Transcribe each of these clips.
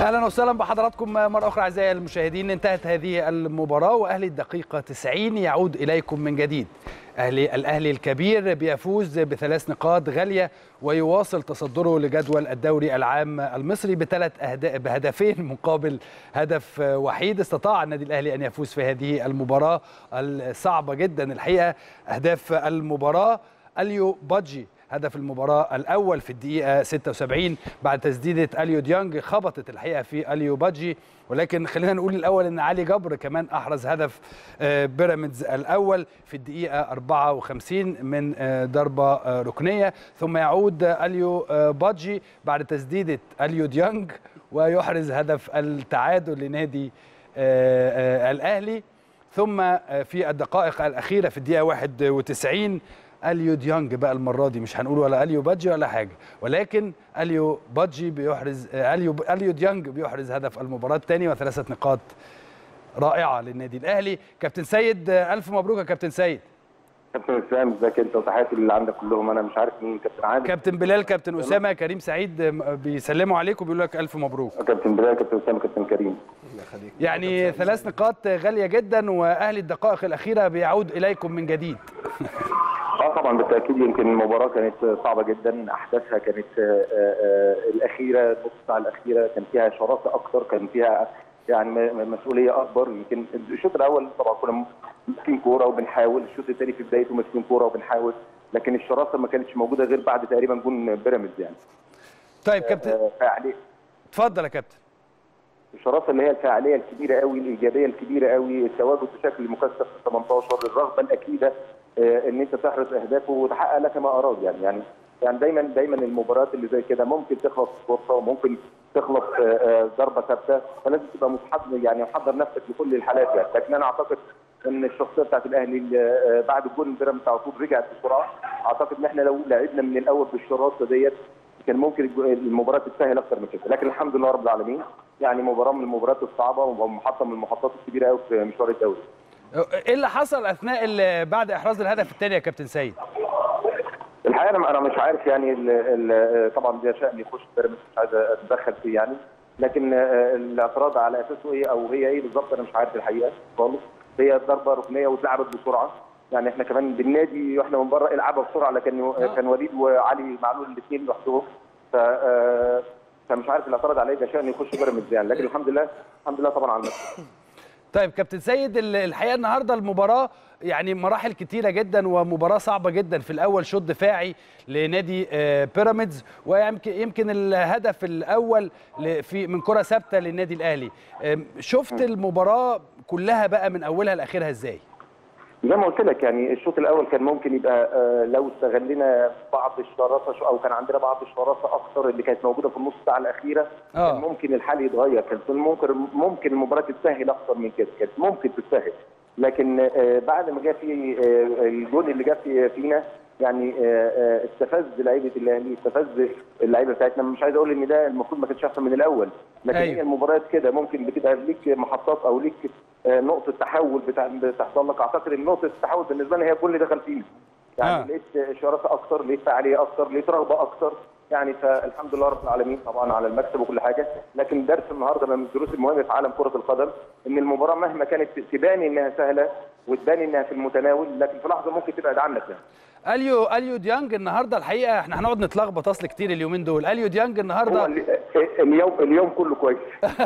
اهلا وسهلا بحضراتكم مره اخرى اعزائي المشاهدين انتهت هذه المباراه واهلي الدقيقه 90 يعود اليكم من جديد اهلي الاهلي الكبير بيفوز بثلاث نقاط غاليه ويواصل تصدره لجدول الدوري العام المصري بثلاث أهداف بهدفين مقابل هدف وحيد استطاع النادي الاهلي ان يفوز في هذه المباراه الصعبه جدا الحقيقه اهداف المباراه اليو بادجي هدف المباراة الأول في الدقيقة 76 بعد تسديدة أليو ديانج خبطت الحقيقة في أليو بادجي ولكن خلينا نقول الأول أن علي جبر كمان أحرز هدف بيراميدز الأول في الدقيقة 54 من ضربة ركنية ثم يعود أليو بادجي بعد تسديدة أليو ديانج ويحرز هدف التعادل لنادي الأهلي ثم في الدقائق الأخيرة في الدقيقة 91 اليو ديانج بقى المره دي مش هنقول ولا اليو بادجي ولا حاجه ولكن اليو بادجي بيحرز اليو اليو ديانج بيحرز هدف المباراه الثاني وثلاثه نقاط رائعه للنادي الاهلي كابتن سيد الف مبروك يا كابتن سيد كابتن اسامه ازيك انت وتحياتي اللي عندك كلهم انا مش عارف مين كابتن عادل كابتن بلال كابتن اسامه كريم سعيد بيسلموا عليك وبيقولوا لك الف مبروك كابتن بلال كابتن اسامه كابتن كريم يعني ثلاث نقاط غاليه جدا واهلي الدقائق الاخيره بيعود اليكم من جديد اه طبعا بالتاكيد يمكن المباراه كانت صعبه جدا احداثها كانت آآ آآ الاخيره نص ساعه الاخيره كان فيها شراسه اكثر كان فيها يعني مسؤوليه اكبر يمكن الشوط الاول طبعا كنا ماسكين كوره وبنحاول الشوط الثاني في بدايته ماسكين كوره وبنحاول لكن الشراسه ما كانتش موجوده غير بعد تقريبا جون بيراميدز يعني طيب كابتن فعليه اتفضل يا كابتن الشراسه اللي هي الفعاليه الكبيره قوي الايجابيه الكبيره قوي التواجد بشكل مكثف في 18 الرغبه الاكيده ان انت تحرز اهداف وتحقق لك ما اراد يعني يعني يعني دايما دايما المباريات اللي زي كده ممكن تخلص فرصه وممكن تخلص ضربه ثابته فلازم تبقى محضر يعني محضر نفسك لكل الحالات يعني لكن انا اعتقد ان الشخصيه بتاعت الاهلي بعد الجول بيراميدز على طول رجعت بسرعه اعتقد ان احنا لو لعبنا من الاول بالشراسه ديت كان ممكن المباراه تتسهل اكتر من كده لكن الحمد لله رب العالمين يعني مباراه من المباريات الصعبه ومحطه من المحطات الكبيره قوي في مشوار الدوري ايه اللي حصل اثناء بعد احراز الهدف الثاني يا كابتن سيد؟ الحقيقه انا انا مش عارف يعني ال ال طبعا ده شان يخش بيراميدز مش عايز اتدخل فيه يعني لكن الاعتراض على اساسه ايه او هي ايه بالظبط انا مش عارف الحقيقه خالص هي ضربه ركنيه واتلعبت بسرعه يعني احنا كمان بالنادي واحنا من بره العبها بسرعه لكن كان وليد وعلي معلول الاثنين لوحدهم ف فمش عارف الاعتراض عليه ده شان يخش بيراميدز يعني لكن الحمد لله الحمد لله طبعا على المكسب طيب كابتن سيد الحقيقه النهارده المباراه يعني مراحل كتيره جدا ومباراه صعبه جدا في الاول شوط دفاعي لنادي بيراميدز ويمكن يمكن الهدف الاول في من كره ثابته للنادي الاهلي شفت المباراه كلها بقى من اولها لاخرها ازاي زي ما قلت لك يعني الشوط الاول كان ممكن يبقى لو استغلنا بعض الشراسه او كان عندنا بعض الشراسه اكثر اللي كانت موجوده في النص ساعه الاخيره آه. كان ممكن الحال يتغير كان ممكن ممكن المباراه تتسهل اكثر من كده كانت ممكن تتسهل لكن بعد ما جه في الجون اللي جه فينا يعني استفز لعيبه الاهلي استفز اللعيبه بتاعتنا مش عايز اقول ان ده المفروض ما كانش احسن من الاول لكن أيوه. هي المباريات كده ممكن بتبقى ليك محطات او ليك نقطه تحول بتحصل لك اعتقد ان نقطه التحول بالنسبه لي هي الجول اللي دخل فينا يعني آه. لقيت شراسه اكثر لقيت فعاليه اكثر لقيت رغبه اكثر يعني فالحمد لله رب العالمين طبعا على المكسب وكل حاجه لكن درس النهارده من الدروس المهمه في عالم كره القدم ان المباراه مهما كانت تبان انها سهله وتبان انها في المتناول لكن في لحظه ممكن تبعد عنك يعني. اليو اليو ديانج النهارده الحقيقه احنا هنقعد نتلخبط اصل كتير اليومين دول اليو ديانج النهارده اليوم اليوم كله كويس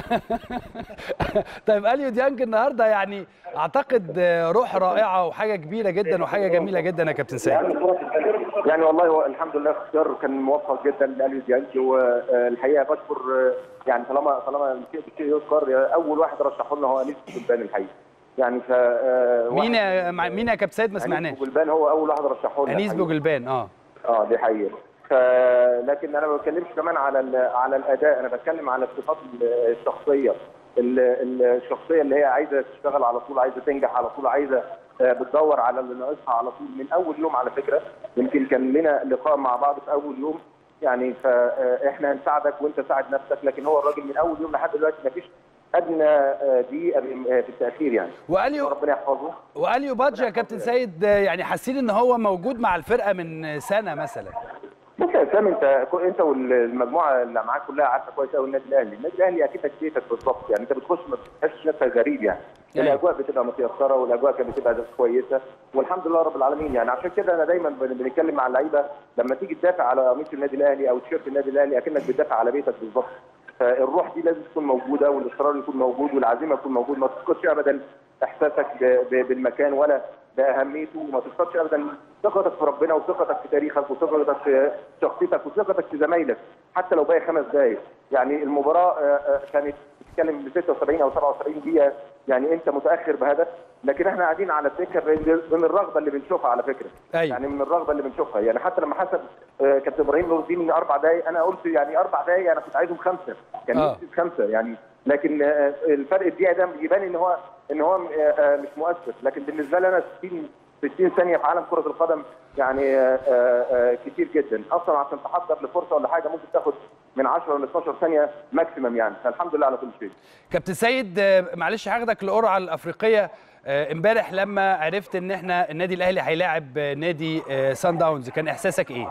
طيب اليو ديانج النهارده يعني اعتقد روح رائعه وحاجه كبيره جدا وحاجه جميله جدا يا كابتن سيد يعني والله هو الحمد لله اختيار كان موفق جدا لاليو ديانج والحقيقه بشكر يعني طالما طالما الشيء يذكر اول واحد رشحه لنا هو انيس بن الحقيقه يعني ف مين يا مين يا كابتن سيد ما سمعناش انيس بوجلبان هو اول واحد رشحه لنا انيس بوجلبان اه اه دي حقيقه ف... لكن انا ما بتكلمش كمان على على الاداء انا بتكلم على الصفات الشخصيه الشخصيه اللي هي عايزه تشتغل على طول عايزه تنجح على طول عايزه بتدور على اللي ناقصها على طول من اول يوم على فكره يمكن كان لنا لقاء مع بعض في اول يوم يعني فاحنا هنساعدك وانت ساعد نفسك لكن هو الراجل من اول يوم لحد دلوقتي ما فيش ادنى دقيقه في التاخير يعني واليو ربنا يحفظه واليو بادجي يا كابتن سيد يعني حاسين ان هو موجود مع الفرقه من سنه مثلا بص يا اسامه انت انت والمجموعه اللي معاك كلها عارفه كويس قوي النادي الاهلي، النادي الاهلي اكيد بيتك بالظبط يعني انت بتخش ما بتحسش نفسك غريب يعني. يعني. الاجواء بتبقى متيسره والاجواء كانت بتبقى كويسه والحمد لله رب العالمين يعني عشان كده انا دايما بنتكلم مع اللعيبه لما تيجي تدافع على قميص النادي الاهلي او تيشيرت النادي الاهلي اكنك بتدافع على بيتك بالظبط. فالروح دي لازم تكون موجوده والاصرار يكون موجود والعزيمه تكون موجود ما تفقدش ابدا احساسك بالمكان ولا باهميته وما تفقدش ابدا ثقتك في ربنا وثقتك في تاريخك وثقتك في شخصيتك وثقتك في زمايلك حتى لو باقي خمس دقائق يعني المباراه كانت بتتكلم ب 76 او 77 دقيقه يعني انت متاخر بهدف لكن احنا قاعدين على الدكه من الرغبه اللي بنشوفها على فكره أيوة. يعني من الرغبه اللي بنشوفها يعني حتى لما حسب كابتن ابراهيم نور الدين اربع دقائق انا قلت يعني اربع دقائق انا كنت عايزهم خمسه كان آه. نفسي خمسه يعني لكن الفرق الدقيقه ده يبان ان هو ان هو مش مؤثر لكن بالنسبه لي انا 60 60 ثانيه في عالم كره القدم يعني كتير جدا اصلا عشان تحضر لفرصه ولا حاجه ممكن تاخد من 10 ل 12 ثانيه ماكسيمم يعني فالحمد لله على كل شيء كابتن سيد معلش هاخدك القرعه الافريقيه امبارح لما عرفت ان احنا النادي الاهلي هيلاعب نادي سان داونز كان احساسك ايه؟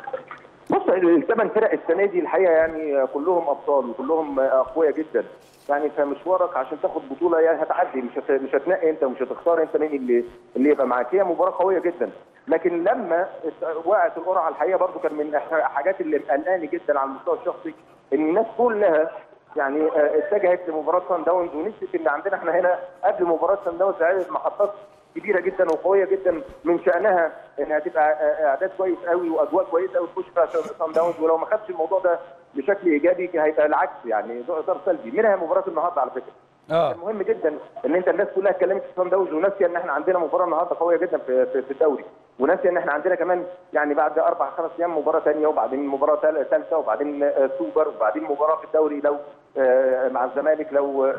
بص الثمان فرق السنه دي الحقيقه يعني كلهم ابطال وكلهم اقوياء جدا يعني فمشوارك عشان تاخد بطوله يعني هتعدي مش هت... مش هتنقي انت ومش هتختار انت مين اللي اللي يبقى معاك هي مباراه قويه جدا لكن لما وقعت القرعه الحقيقه برضو كان من الحاجات اللي قلقاني جدا على المستوى الشخصي ان الناس كلها يعني اتجهت لمباراه سان داونز ونسيت ان عندنا احنا هنا قبل مباراه سان داونز عدد محطات كبيره جدا وقويه جدا من شانها انها تبقى اعداد كويس قوي واجواء كويسه قوي تخش فيها سان داونز ولو ما خدش الموضوع ده بشكل ايجابي هيبقى العكس يعني اثر سلبي منها مباراه النهارده على فكره اه مهم جدا ان انت الناس كلها اتكلمت في سان داونز وناسيه ان احنا عندنا مباراه النهارده قويه جدا في في الدوري وناسيه ان احنا عندنا كمان يعني بعد اربع خمس ايام مباراه ثانيه وبعدين مباراه ثالثه وبعدين سوبر وبعدين مباراه في الدوري لو مع الزمالك لو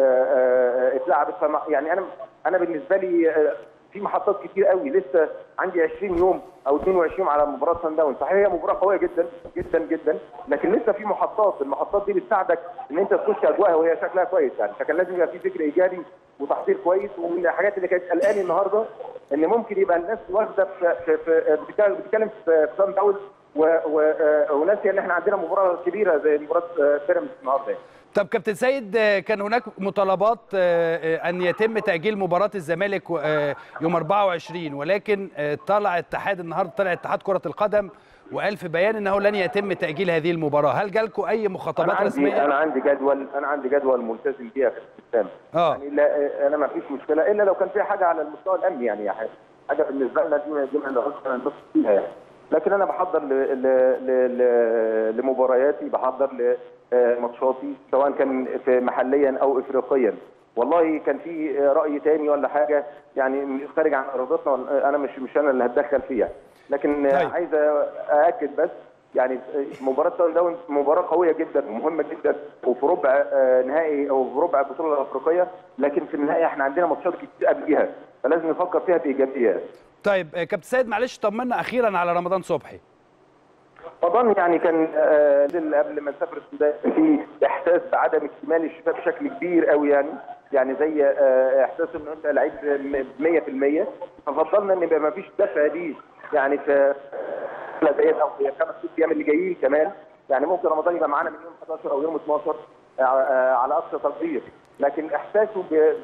اتلعبت يعني انا انا بالنسبه لي في محطات كتير قوي لسه عندي 20 يوم او 22 يوم على مباراه سان داونز صحيح هي مباراه قويه جدا جدا جدا لكن لسه في محطات المحطات دي بتساعدك ان انت تخش اجواءها وهي شكلها كويس يعني فكان لازم يبقى في فكر ايجابي وتحضير كويس ومن الحاجات اللي كانت قلقاني النهارده ان ممكن يبقى الناس واخده في, في, في بتتكلم في سان داونز وناسيه ان احنا عندنا مباراه كبيره زي مباراه بيراميدز النهارده طب كابتن سيد كان هناك مطالبات ان يتم تاجيل مباراه الزمالك يوم 24 ولكن طلع اتحاد النهارده طلع اتحاد كره القدم وقال في بيان انه لن يتم تاجيل هذه المباراه هل جالكم اي مخاطبات أنا رسميه عندي انا عندي جدول انا عندي جدول ملتزم بيها في السيستم اه يعني لا انا ما فيش مشكله الا لو كان في حاجه على المستوى الامني يعني, يعني حاجه بالنسبه لنا دي دي ما نقدرش نبص فيها يعني لكن انا بحضر ل... ل... ل... ل... لمبارياتي بحضر لماتشاتي سواء كان في محليا او افريقيا والله كان في راي تاني ولا حاجه يعني خارج عن ارادتنا انا مش مش انا اللي هتدخل فيها لكن طيب. عايز ااكد بس يعني مباراه سان داونز مباراه قويه جدا ومهمه جدا وفي ربع نهائي او في ربع البطوله الافريقيه لكن في النهايه احنا عندنا ماتشات كتير قبليها فلازم نفكر فيها بايجابيه طيب كابتن سيد معلش طمنا اخيرا على رمضان صبحي رمضان يعني كان قبل ما نسافر السودان في احساس بعدم اكتمال الشفاء بشكل كبير قوي يعني يعني زي احساس ان انت لعيب 100% ففضلنا ان يبقى ما فيش دفع دي يعني في ثلاث ايام او في خمس ست ايام اللي جايين كمان يعني ممكن رمضان يبقى معانا من يوم 11 او يوم 12 على اقصى تقدير لكن احساسه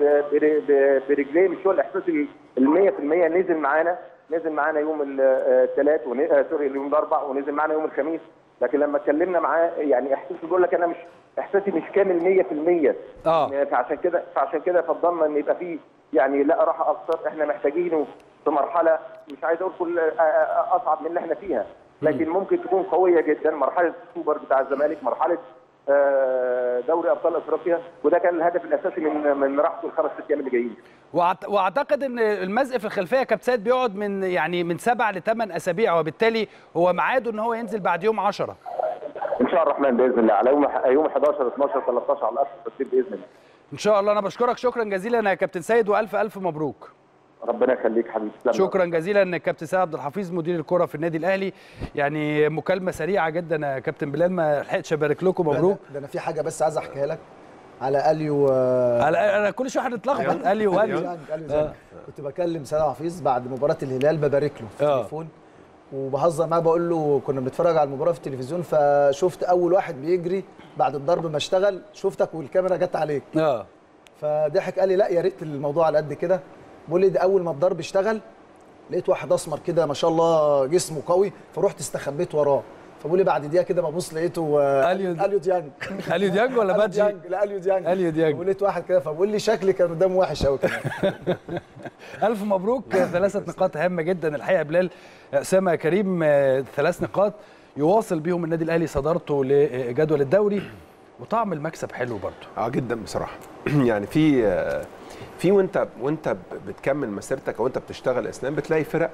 برجليه مش هو الاحساس ال 100% نزل معانا نزل معانا يوم الثلاث سوري اليوم الاربع ونزل معانا يوم الخميس لكن لما اتكلمنا معاه يعني احساسه بيقول لك انا مش احساسي مش كامل 100% اه فعشان كده فعشان كده فضلنا ان يبقى فيه يعني لا راحه اكثر احنا محتاجينه في مرحله مش عايز اقول كل اصعب من اللي احنا فيها لكن ممكن تكون قويه جدا مرحله السوبر بتاع الزمالك مرحله دوري ابطال افريقيا وده كان الهدف الاساسي من من راحته الخمس ست ايام اللي جايين واعتقد ان المزق في الخلفيه كابتن سيد بيقعد من يعني من سبع لثمان اسابيع وبالتالي هو ميعاده ان هو ينزل بعد يوم 10 ان شاء الله الرحمن باذن الله على يوم يوم 11 12 13 على اقصى ترتيب باذن الله ان شاء الله انا بشكرك شكرا جزيلا يا كابتن سيد والف الف مبروك ربنا يخليك حبيبي شكرا جزيلا كابتن سيد عبد الحفيظ مدير الكره في النادي الاهلي يعني مكالمه سريعه جدا يا كابتن بلال ما لحقتش ابارك لكم مبروك ده انا في حاجه بس عايز احكيها لك على اليو على انا كل شويه هنتلخبط اليو اليو كنت بكلم سيد حفيظ بعد مباراه الهلال ببارك له في التليفون وبهزر معاه بقول له كنا بنتفرج على المباراه في التلفزيون فشفت اول واحد بيجري بعد الضرب ما اشتغل شفتك والكاميرا جت عليك اه فضحك قال لي لا يا ريت الموضوع على قد كده بقول لي ده اول ما الضرب اشتغل لقيت واحد اسمر كده ما شاء الله جسمه قوي فرحت استخبيت وراه فبقول لي بعد دقيقه كده ببص لقيته آه، أليو- اليو ديانج اليو ديانج ولا أليو بادجي ديانج لا اليو ديانج أليو ديانج. ولقيت واحد كده فبقول لي شكلي كان قدامه وحش قوي كمان الف مبروك ثلاثه نقاط هامه جدا الحقيقه بلال اسامه كريم آه، ثلاث نقاط يواصل بيهم النادي الاهلي صدارته لجدول الدوري وطعم المكسب حلو برضه اه جدا بصراحه يعني في آه، في وانت وانت بتكمل مسيرتك او انت بتشتغل اسلام بتلاقي فرق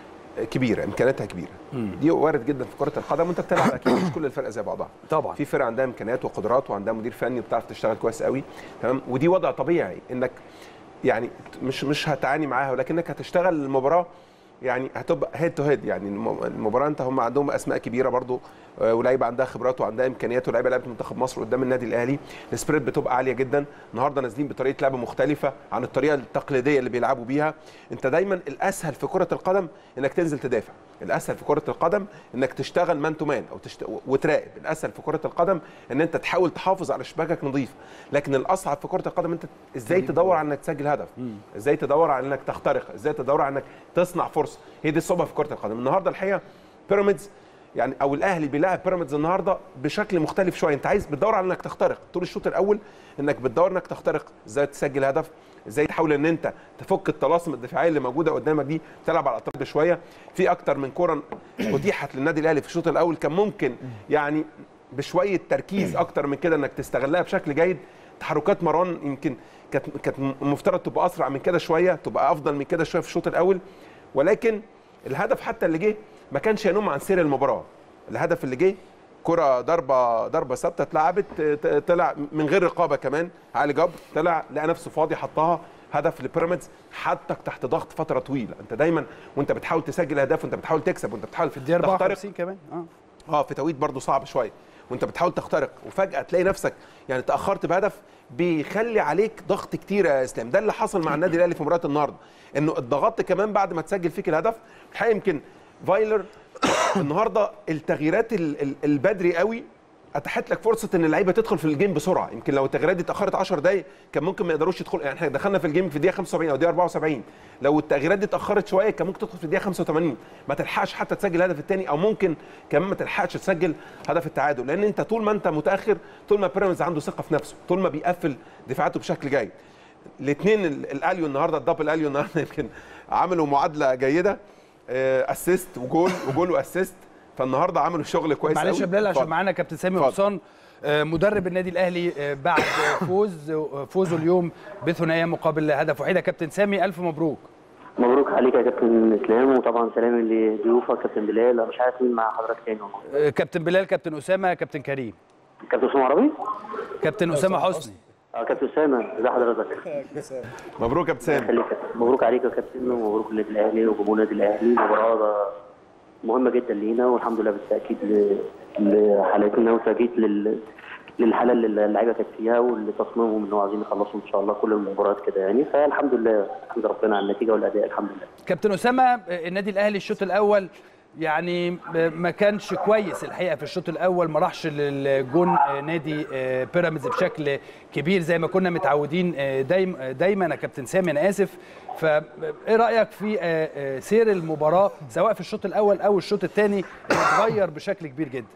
كبيره امكانياتها كبيره دي وارد جدا في كره القدم وانت بتلعب اكيد مش كل الفرق زي بعضها طبعا في فرق عندها امكانيات وقدرات وعندها مدير فني بتعرف تشتغل كويس قوي تمام ودي وضع طبيعي انك يعني مش مش هتعاني معاها ولكنك هتشتغل المباراه يعني هتبقى هيد تو هيد يعني الم- المباراه انت هم عندهم اسماء كبيره برضو آه، ولاعيبه عندها خبرات وعندها امكانيات ولاعيبه لعبت منتخب مصر قدام النادي الاهلي السبريت بتبقى عاليه جدا النهارده نازلين بطريقه لعب مختلفه عن الطريقه التقليديه اللي بيلعبوا بيها انت دايما الاسهل في كره القدم انك تنزل تدافع الاسهل في كره القدم انك تشتغل مان تو مان او تشت... وتراقب الاسهل في كره القدم ان انت تحاول تحافظ على شباكك نظيف لكن الاصعب في كره القدم انت ازاي تدور على انك تسجل هدف ازاي تدور على انك تخترق ازاي تدور على انك تصنع فرصه هي دي الصعوبه في كره القدم النهارده الحقيقه بيراميدز يعني او الاهلي بيلاعب بيراميدز النهارده بشكل مختلف شويه انت عايز بتدور على انك تخترق طول الشوط الاول انك بتدور انك تخترق ازاي تسجل هدف ازاي تحاول ان انت تفك الطلاسم الدفاعيه اللي موجوده قدامك دي تلعب على الاطراف شويه في اكتر من كره اتيحت للنادي الاهلي في الشوط الاول كان ممكن يعني بشويه تركيز اكتر من كده انك تستغلها بشكل جيد تحركات مروان يمكن كانت كانت المفترض تبقى اسرع من كده شويه تبقى افضل من كده شويه في الشوط الاول ولكن الهدف حتى اللي جه ما كانش ينم عن سير المباراه الهدف اللي جه كره ضربه ضربه ثابته اتلعبت ت- طلع من غير رقابه كمان علي جبر طلع لقى نفسه فاضي حطها هدف لبيراميدز حطك تحت ضغط فتره طويله انت دايما وانت بتحاول تسجل اهداف وانت بتحاول تكسب وانت بتحاول في الدقيقه تخترق 54 كمان اه اه في توقيت برضه صعب شويه وانت بتحاول تخترق وفجاه تلاقي نفسك يعني تاخرت بهدف بيخلي عليك ضغط كتير يا اسلام ده اللي حصل مع النادي الاهلي في مباراه النهارده انه اتضغطت كمان بعد ما تسجل فيك الهدف الحقيقه يمكن فايلر النهارده التغييرات ال- ال- البدري قوي اتاحت لك فرصه ان اللعيبه تدخل في الجيم بسرعه يمكن لو التغييرات دي اتاخرت 10 دقائق كان ممكن ما يقدروش يدخلوا يعني احنا دخلنا في الجيم في الدقيقه 75 او الدقيقه 74 لو التغييرات دي اتاخرت شويه كان ممكن تدخل في الدقيقه 85 ما تلحقش حتى تسجل الهدف الثاني او ممكن كمان ما تلحقش تسجل هدف التعادل لان انت طول ما انت متاخر طول ما بيراميدز عنده ثقه في نفسه طول ما بيقفل دفاعاته بشكل جيد الاثنين الاليو النهارده الدبل اليو النهارده يمكن عملوا معادله جيده اسيست وجول وجول واسيست فالنهارده عملوا شغل كويس معلش قوي. يا بلال عشان اتفضل. معانا كابتن سامي اتفضل. غصان آه، مدرب النادي الاهلي آه، بعد فوز فوزه اليوم بثنائيه مقابل هدف وحيد يا كابتن سامي الف مبروك مبروك عليك يا كابتن اسلام وطبعا سلام لضيوفك كابتن بلال أنا مش عارف مين مع حضرتك تاني والله آه، كابتن بلال كابتن اسامه كابتن كريم كابتن اسامه عربي؟ كابتن اسامه حسني اه كابتن اسامه ازي حضرتك؟ مبروك يا ابتسام خليك مبروك عليك يا كابتن ومبروك للنادي الاهلي وجمهور النادي الاهلي مباراه مهمه جدا لينا والحمد لله بالتاكيد ل- لحالتنا وتاكيد لل للحاله اللي اللعيبه كانت فيها واللي تصميمهم ان هو عايزين يخلصوا ان شاء الله كل المباريات كده يعني فالحمد لله الحمد ربنا على النتيجه والاداء الحمد لله كابتن اسامه آه، النادي الاهلي الشوط الاول يعني آه، ما كانش كويس الحقيقه في الشوط الاول ما راحش للجون آه، نادي آه، بيراميدز بشكل كبير زي ما كنا متعودين آه، دايم آه، دايما يا كابتن سامي انا اسف فايه رايك في آه، آه، سير المباراه سواء في الشوط الاول او الشوط الثاني اتغير بشكل كبير جدا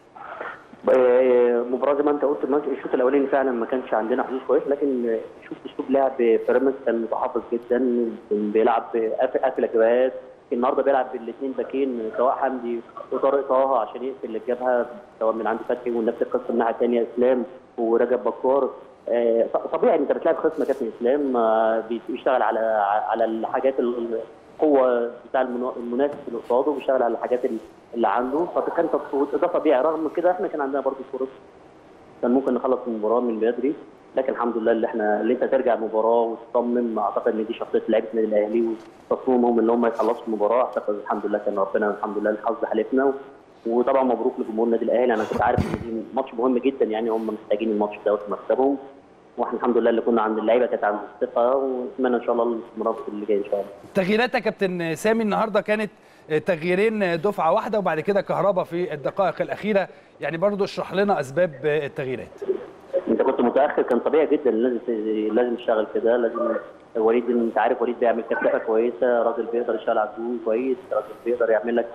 آه، مباراه زي ما انت قلت الماتش- الشوط الاولاني فعلا ما كانش عندنا حظوظ كويس لكن آه، شفت اسلوب لعب بيراميدز كان متحفظ جدا كان بيلعب قافل قافل اجابات النهارده بيلعب بالاثنين باكين سواء حمدي وطارق طه عشان يقفل الجبهه سواء من عند فتحي ونفس القصه الناحيه الثانيه اسلام ورجب بكار آه، ط- طبيعي انت بتلاعب خصم كابتن اسلام آه، بيشتغل على على الحاجات ال- القوه بتاع المنا- المنافس اللي قصاده بيشتغل على الحاجات اللي- اللي عنده فكان تصويت ده طبيعي رغم كده احنا كان عندنا برضه فرص كان ممكن نخلص المباراه من بدري لكن الحمد لله اللي احنا اللي انت ترجع المباراه وتطمن اعتقد ان دي شخصيه لعيبه النادي الاهلي وتصميمهم ان هم يخلصوا المباراه اعتقد الحمد لله كان ربنا الحمد لله الحظ حالفنا و- وطبعا مبروك لجمهور النادي الاهلي انا كنت عارف ان دي ماتش مهم جدا يعني هم محتاجين الماتش دوت في مكسبهم واحنا الحمد لله اللي كنا عند اللعيبه كانت عند الثقه ونتمنى ان شاء الله الاستمرار في اللي جاي ان شاء الله. تغييرات يا كابتن سامي النهارده كانت تغييرين دفعه واحده وبعد كده كهربا في الدقائق الاخيره يعني برضو اشرح لنا اسباب التغييرات. انت كنت متاخر كان طبيعي جدا لازم لازم تشتغل كده لازم وليد انت عارف وليد بيعمل كفه كويسه راجل بيقدر يشتغل على الجون كويس راجل بيقدر يعمل لك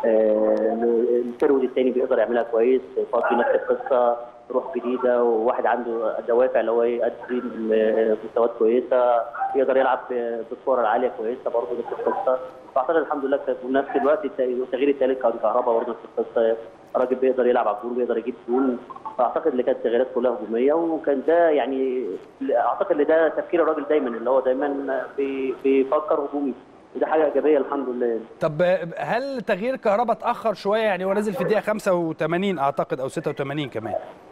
الفرود الثاني بيقدر يعملها كويس فاضي نفس القصه روح جديده وواحد عنده دوافع اللي هو يقدم مستويات كويسه يقدر يلعب بالكره العاليه كويسه برضه نفس القصه فاعتقد الحمد لله في نفس الوقت التغيير الثالث كان كهرباء برضه نفس القصه راجل بيقدر يلعب على الجون بيقدر يجيب جون فاعتقد ان كانت تغييرات كلها هجوميه وكان ده يعني اعتقد ان ده تفكير الراجل دايما اللي هو دايما بيفكر هجومي وده حاجه ايجابيه الحمد لله طب هل تغيير كهرباء اتاخر شويه يعني هو نازل في الدقيقه 85 اعتقد او 86 كمان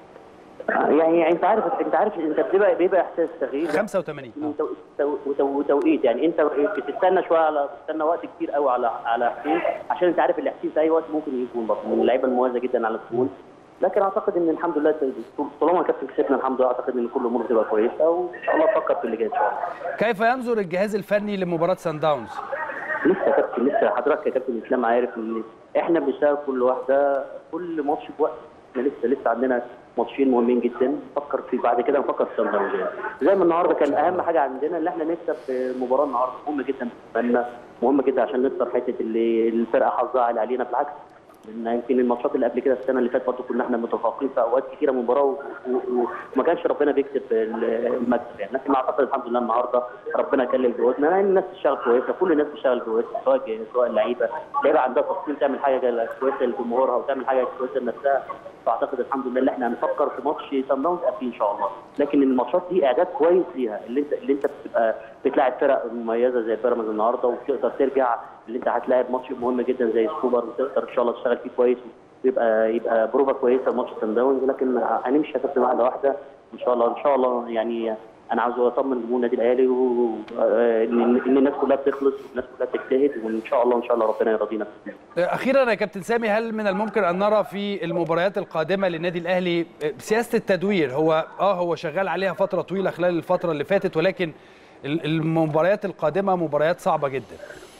يعني انت عارف انت عارف انت بيبقى بيبقى احساس تغيير 85 وتوقيت يعني انت بتستنى شويه على بتستنى وقت كتير قوي على على حسين عشان انت عارف اللي حسين في اي وقت ممكن يكون برضه من اللعيبه المميزه جدا على الجون لكن اعتقد ان الحمد لله طالما كابتن كسبنا الحمد لله اعتقد ان كل الامور هتبقى كويسه وان شاء الله نفكر في اللي جاي ان شاء الله. كيف ينظر الجهاز الفني لمباراه سان داونز؟ لسه كابتن لسه حضرتك يا كابتن اسلام عارف ان احنا بنشتغل كل واحده كل ماتش بوقت احنا لسه لسه عندنا ماتشين مهمين جدا نفكر في بعد كده نفكر في سان داونز زي ما النهارده كان اهم حاجه عندنا ان احنا نكسب المباراه النهارده مهم جدا بالنسبه لنا مهم جدا عشان نكسر حته اللي الفرقه حظها عالي علينا بالعكس لان يمكن الماتشات اللي قبل كده السنه اللي فاتت برضه كنا احنا متفوقين في اوقات كثيره من المباراه وما كانش ربنا بيكتب المكسب يعني لكن اعتقد الحمد لله النهارده ربنا كلل جهودنا يعني الناس بتشتغل كويسه كل الناس بتشتغل كويسه سواء سواء اللعيبه اللعيبه عندها تصميم تعمل حاجه كويسه لجمهورها وتعمل حاجه كويسه لنفسها فاعتقد الحمد لله ان احنا هنفكر في ماتش سان داونز ان شاء الله لكن الماتشات دي اعداد كويس ليها اللي انت اللي انت بتبقى بتلاعب فرق مميزه زي بيراميدز النهارده وبتقدر ترجع اللي انت هتلاعب ماتش مهم جدا زي السوبر وتقدر ان شاء الله تشتغل فيه كويس ويبقى يبقى بروفا كويسه لماتش سان داونز لكن هنمشي يا كابتن واحده واحده ان شاء الله ان شاء الله يعني انا عاوز اطمن جمهور النادي الاهلي وان الناس كلها بتخلص والناس كلها بتجتهد وان شاء الله ان شاء الله ربنا يرضينا اخيرا يا كابتن سامي هل من الممكن ان نرى في المباريات القادمه للنادي الاهلي سياسه التدوير هو اه هو شغال عليها فتره طويله خلال الفتره اللي فاتت ولكن المباريات القادمه مباريات صعبه جدا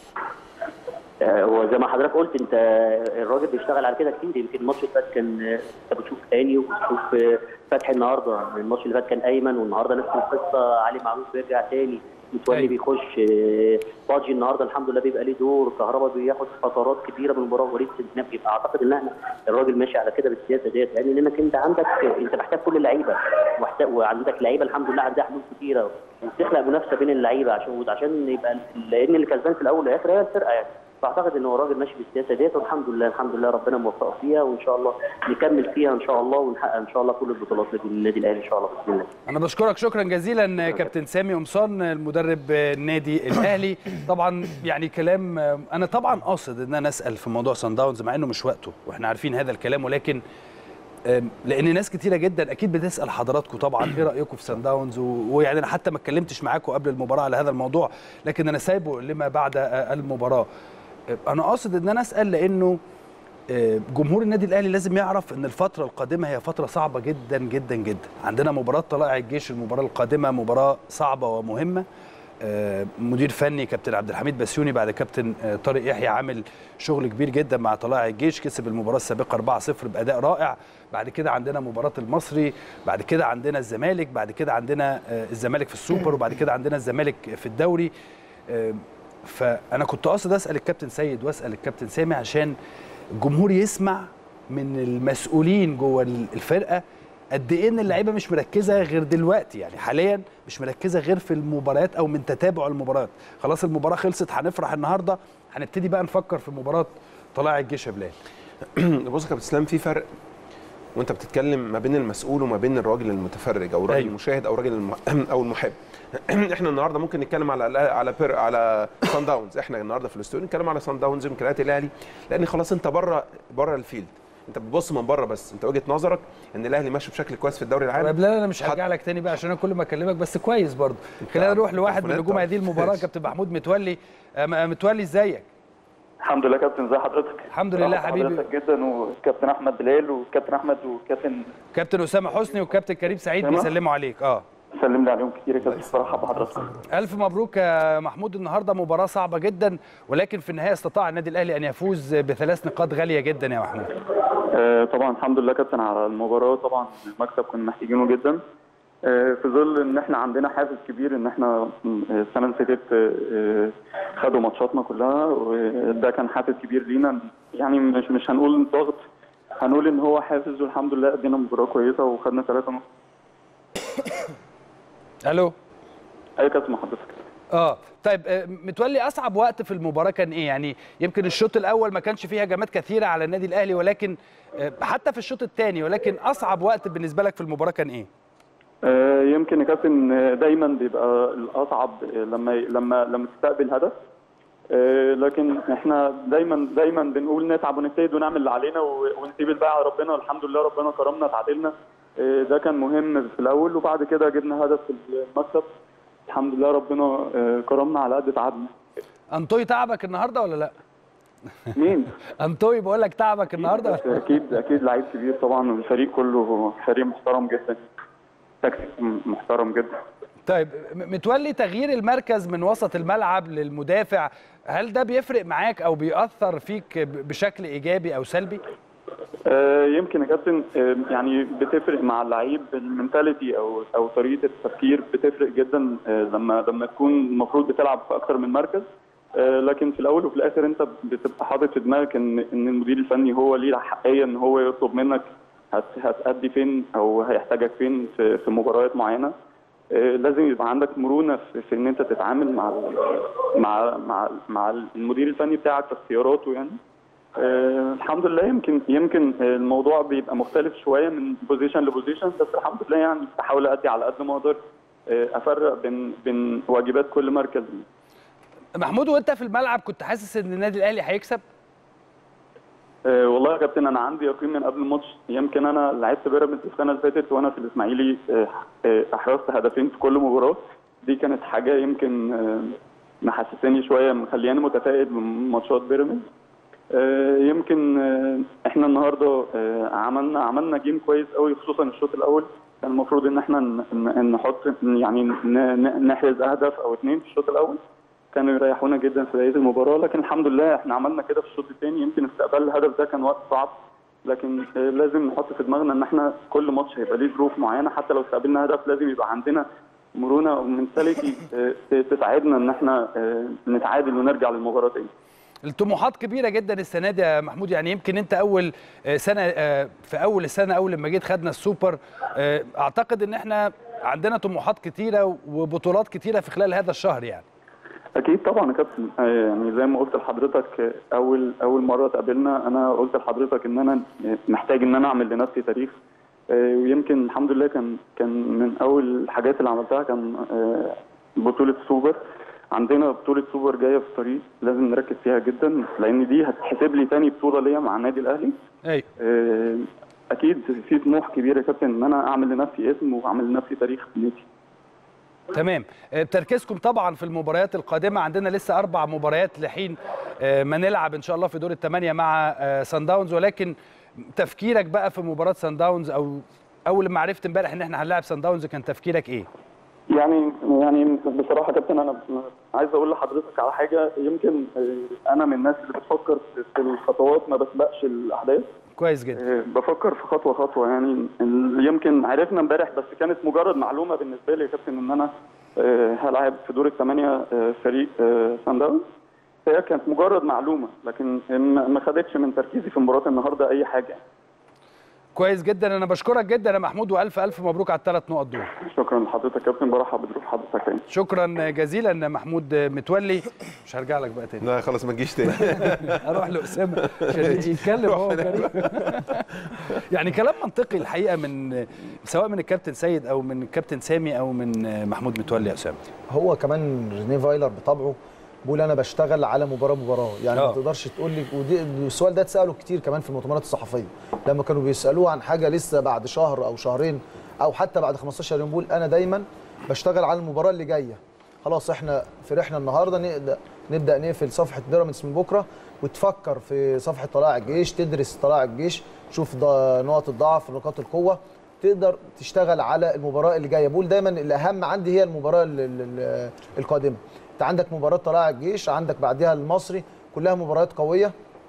هو زي ما حضرتك قلت انت الراجل بيشتغل على كده كتير يمكن الماتش اللي فات كان انت بتشوف تاني وبتشوف فتحي النهارده الماتش اللي فات كان ايمن والنهارده نفس القصه علي معروف بيرجع تاني متولي بيخش باجي النهارده الحمد لله بيبقى ليه دور كهربا بياخد فترات كبيره من المباراه وليد سنتناب يبقى اعتقد ان احنا الراجل ماشي على كده بالسياسه ديت يعني لانك انت عندك انت محتاج كل اللعيبه وعندك لعيبه الحمد لله عندها حلول كتيره وبتخلق منافسه بين اللعيبه عشان عشان يبقى لان اللي كسبان في الاول والاخر هي الفرقه يعني فاعتقد ان هو راجل ماشي بالسياسه ديت والحمد لله الحمد لله ربنا موفقه فيها وان شاء الله نكمل فيها ان شاء الله ونحقق ان شاء الله كل البطولات للنادي الاهلي ان شاء الله باذن الله. انا بشكرك شكرا جزيلا كابتن سامي قمصان المدرب النادي الاهلي طبعا يعني كلام انا طبعا قاصد ان انا اسال في موضوع سان داونز مع انه مش وقته واحنا عارفين هذا الكلام ولكن لان ناس كتيره جدا اكيد بتسال حضراتكم طبعا ايه رايكم في سان داونز ويعني انا حتى ما اتكلمتش معاكم قبل المباراه على هذا الموضوع لكن انا سايبه لما بعد المباراه انا قاصد ان انا اسال لانه جمهور النادي الاهلي لازم يعرف ان الفتره القادمه هي فتره صعبه جدا جدا جدا عندنا مباراه طلائع الجيش المباراه القادمه مباراه صعبه ومهمه مدير فني كابتن عبد الحميد بسيوني بعد كابتن طارق يحيى عامل شغل كبير جدا مع طلائع الجيش كسب المباراه السابقه 4-0 باداء رائع بعد كده عندنا مباراه المصري بعد كده عندنا الزمالك بعد كده عندنا الزمالك في السوبر وبعد كده عندنا الزمالك في الدوري فانا كنت قاصد اسال الكابتن سيد واسال الكابتن سامي عشان الجمهور يسمع من المسؤولين جوه الفرقه قد ايه ان اللعيبه مش مركزه غير دلوقتي يعني حاليا مش مركزه غير في المباريات او من تتابع المباريات خلاص المباراه خلصت هنفرح النهارده هنبتدي بقى نفكر في مباراه طلائع الجيش يا بلال بص يا كابتن اسلام في فرق وانت بتتكلم ما بين المسؤول وما بين الراجل المتفرج او الراجل أيوه. المشاهد او الراجل الم... او المحب احنا النهارده ممكن نتكلم على على بير على سان داونز احنا النهارده في الاستوديو نتكلم على سان داونز امكانيات الاهلي لان خلاص انت بره بره الفيلد انت بتبص من بره بس انت وجهه نظرك ان الاهلي ماشي بشكل كويس في الدوري العام طيب لا انا مش هرجع لك تاني بقى عشان انا كل ما اكلمك بس كويس برضه خلينا نروح لواحد من نجوم هذه المباراه كابتن محمود متولي متولي ازيك الحمد لله كابتن ازي حضرتك الحمد لله حبيبي حضرتك جدا وكابتن احمد بلال وكابتن احمد وكابتن كابتن اسامه حسني وكابتن كريم سعيد بيسلموا عليك اه سلم لي عليهم كتير يا كابتن بصراحه بحضرتك الف مبروك يا محمود النهارده مباراه صعبه جدا ولكن في النهايه استطاع النادي الاهلي ان يفوز بثلاث نقاط غاليه جدا يا محمود آه، طبعا الحمد لله كابتن على المباراه طبعا المكسب كنا محتاجينه جدا آه، في ظل ان احنا عندنا حافز كبير ان احنا آه، السنه اللي فاتت آه، خدوا ماتشاتنا كلها وده كان حافز كبير لينا يعني مش مش هنقول ضغط هنقول ان هو حافز والحمد لله ادينا مباراه كويسه وخدنا ثلاثه نقط الو اي كابتن مع حضرتك اه طيب آه، متولي اصعب وقت في المباراه كان ايه يعني يمكن الشوط الاول ما كانش فيه هجمات كثيره على النادي الاهلي ولكن آه، حتى في الشوط الثاني ولكن اصعب وقت بالنسبه لك في المباراه كان ايه آه، يمكن يا كابتن آه، دايما بيبقى الاصعب آه، لما لما لما تستقبل هدف آه، لكن احنا دايما دايما بنقول نتعب ونجتهد ونعمل اللي علينا و- ونسيب الباقي على ربنا والحمد لله ربنا كرمنا تعادلنا آه، ده كان مهم في الاول وبعد كده جبنا هدف في المكسب الحمد لله ربنا آه، كرمنا على قد تعبنا انطوي تعبك النهارده ولا لا مين؟ انطوي بقول لك تعبك النهارده ولا- اكيد اكيد لعيب كبير طبعا والفريق كله فريق محترم جدا تكتيك محترم جدا طيب م- متولي تغيير المركز من وسط الملعب للمدافع هل ده بيفرق معاك او بيأثر فيك ب- بشكل ايجابي او سلبي آه، يمكن يا كابتن آه، يعني بتفرق مع اللعيب المنتاليتي او او طريقه التفكير بتفرق جدا آه، لما لما تكون المفروض بتلعب في اكتر من مركز آه، لكن في الاول وفي الاخر انت بتبقى حاطط في دماغك ان ان المدير الفني هو ليه الحقيه ان هو يطلب منك هت هتأدي فين او هيحتاجك فين في, في مباريات معينه آه، لازم يبقى عندك مرونه في, في ان انت تتعامل مع ال- مع مع مع المدير الفني بتاعك في اختياراته يعني آه الحمد لله يمكن يمكن آه، الموضوع بيبقى مختلف شويه من بوزيشن لبوزيشن بس الحمد لله يعني بحاول ادي على قد ما اقدر آه، افرق بين بين واجبات كل مركز محمود وانت في الملعب كنت حاسس ان النادي الاهلي هيكسب آه، والله يا كابتن انا عندي يقين من قبل الماتش يمكن انا لعبت بيراميدز السنه اللي فاتت وانا في الاسماعيلي آه، آه، احرزت هدفين في كل مباراه دي كانت حاجه يمكن آه، محسساني شويه مخلياني متفائل من ماتشات بيراميدز آه، يمكن آه، احنا النهارده آه، عملنا عملنا جيم كويس قوي خصوصا الشوط الاول كان المفروض ان احنا ن- ن- نحط يعني ن- ن- نحرز هدف او اثنين في الشوط الاول كانوا يريحونا جدا في بدايه المباراه لكن الحمد لله احنا عملنا كده في الشوط الثاني يمكن استقبال الهدف ده كان وقت صعب لكن آه، لازم نحط في دماغنا ان احنا كل ماتش هيبقى ليه ظروف معينه حتى لو استقبلنا هدف لازم يبقى عندنا مرونه ومنتاليتي تساعدنا ان احنا آه، نتعادل ونرجع للمباراه تاني الطموحات كبيره جدا السنه دي يا محمود يعني يمكن انت اول آه، سنه آه، في اول السنه اول لما جيت خدنا السوبر آه، اعتقد ان احنا عندنا طموحات كتيره وبطولات كتيره في خلال هذا الشهر يعني اكيد طبعا يا كابتن آه، يعني زي ما قلت لحضرتك آه، اول اول مره اتقابلنا انا قلت لحضرتك ان انا محتاج ان انا اعمل لنفسي تاريخ آه، ويمكن الحمد لله كان كان من اول الحاجات اللي عملتها كان آه، بطوله سوبر عندنا بطوله سوبر جايه في الطريق لازم نركز فيها جدا لان دي هتحسب لي تاني بطوله ليا مع النادي الاهلي ايوه آه، اكيد في طموح كبير يا كابتن ان انا اعمل لنفسي اسم واعمل لنفسي تاريخ في النادي تمام آه، تركيزكم طبعا في المباريات القادمه عندنا لسه اربع مباريات لحين آه، ما نلعب ان شاء الله في دور الثمانيه مع آه، سان داونز ولكن تفكيرك بقى في مباراه سان داونز او اول ما عرفت امبارح ان احنا هنلاعب سان داونز كان تفكيرك ايه؟ يعني يعني بصراحه يا كابتن انا عايز اقول لحضرتك على حاجه يمكن آه، انا من الناس اللي بتفكر في الخطوات ما بسبقش الاحداث كويس جدا آه، بفكر في خطوه خطوه يعني ال- يمكن عرفنا امبارح بس كانت مجرد معلومه بالنسبه لي يا كابتن ان انا آه، هلعب في دور الثمانيه آه، فريق آه، سان داونز هي كانت مجرد معلومه لكن ما ما خدتش من تركيزي في مباراه النهارده اي حاجه كويس جدا انا بشكرك جدا يا محمود والف الف مبروك على الثلاث نقط دول شكرا لحضرتك يا كابتن برحب بظروف حضرتك تاني شكرا جزيلا محمود متولي مش هرجع لك بقى تاني لا خلاص ما تجيش تاني اروح لاسامه عشان يتكلم هو كريم يعني كلام منطقي الحقيقه من سواء من الكابتن سيد او من الكابتن سامي او من محمود متولي يا اسامه هو كمان رينيه فايلر بطبعه بيقول انا بشتغل على مباراه مباراه يعني آه. ما تقدرش تقول لي ودي السؤال ده اتساله كتير كمان في المؤتمرات الصحفيه لما كانوا بيسالوه عن حاجه لسه بعد شهر او شهرين او حتى بعد 15 يوم بيقول انا دايما بشتغل على المباراه اللي جايه خلاص احنا فرحنا النهارده نبدا نبدا نقفل صفحه بيراميدز من بكره وتفكر في صفحه طلائع الجيش تدرس طلائع الجيش تشوف ض- نقط الضعف نقاط القوه تقدر تشتغل على المباراه اللي جايه بقول دايما الاهم عندي هي المباراه ال- ال- ال- القادمه انت عندك مباراه طلائع الجيش عندك بعدها المصري كلها مباريات قويه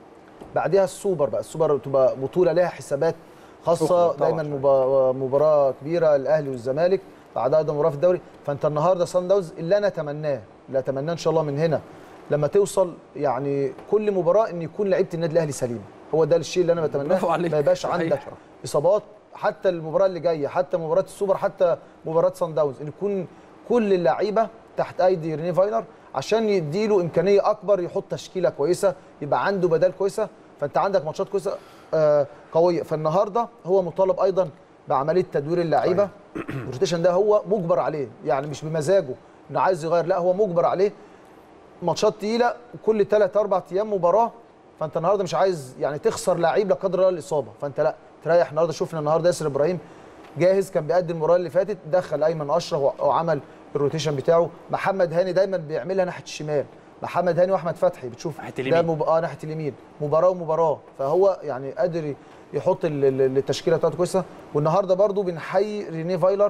بعدها السوبر بقى السوبر تبقى بطوله لها حسابات خاصه طبعاً. دايما مبا- مباراه كبيره الاهلي والزمالك بعدها ايضا مباراه في الدوري فانت النهارده صن داونز اللي انا اتمناه اللي اتمناه ان شاء الله من هنا لما توصل يعني كل مباراه ان يكون لعيبه النادي الاهلي سليمه هو ده الشيء اللي انا برافو بتمناه عليك. ما يبقاش صحيح. عندك اصابات حتى المباراه اللي جايه حتى مباراه السوبر حتى مباراه صن داونز ان يكون كل اللعيبه تحت ايدي ريني فايلر عشان يديله امكانيه اكبر يحط تشكيله كويسه يبقى عنده بدال كويسه فانت عندك ماتشات كويسه آه قويه فالنهارده هو مطالب ايضا بعمليه تدوير اللعيبه الروتيشن ده هو مجبر عليه يعني مش بمزاجه انه عايز يغير لا هو مجبر عليه ماتشات تقيله وكل ثلاث اربع ايام مباراه فانت النهارده مش عايز يعني تخسر لعيب لا قدر الله الاصابه فانت لا تريح النهارده شفنا النهارده ياسر ابراهيم جاهز كان بيقدم المباراه اللي فاتت دخل ايمن اشرف وعمل الروتيشن بتاعه محمد هاني دايما بيعملها ناحيه الشمال محمد هاني واحمد فتحي بتشوف ناحية ده اليمين. مب... اه ناحيه اليمين مباراه ومباراه فهو يعني قادر يحط ال- ال- التشكيله بتاعته كويسه والنهارده برضو بنحيي ريني فايلر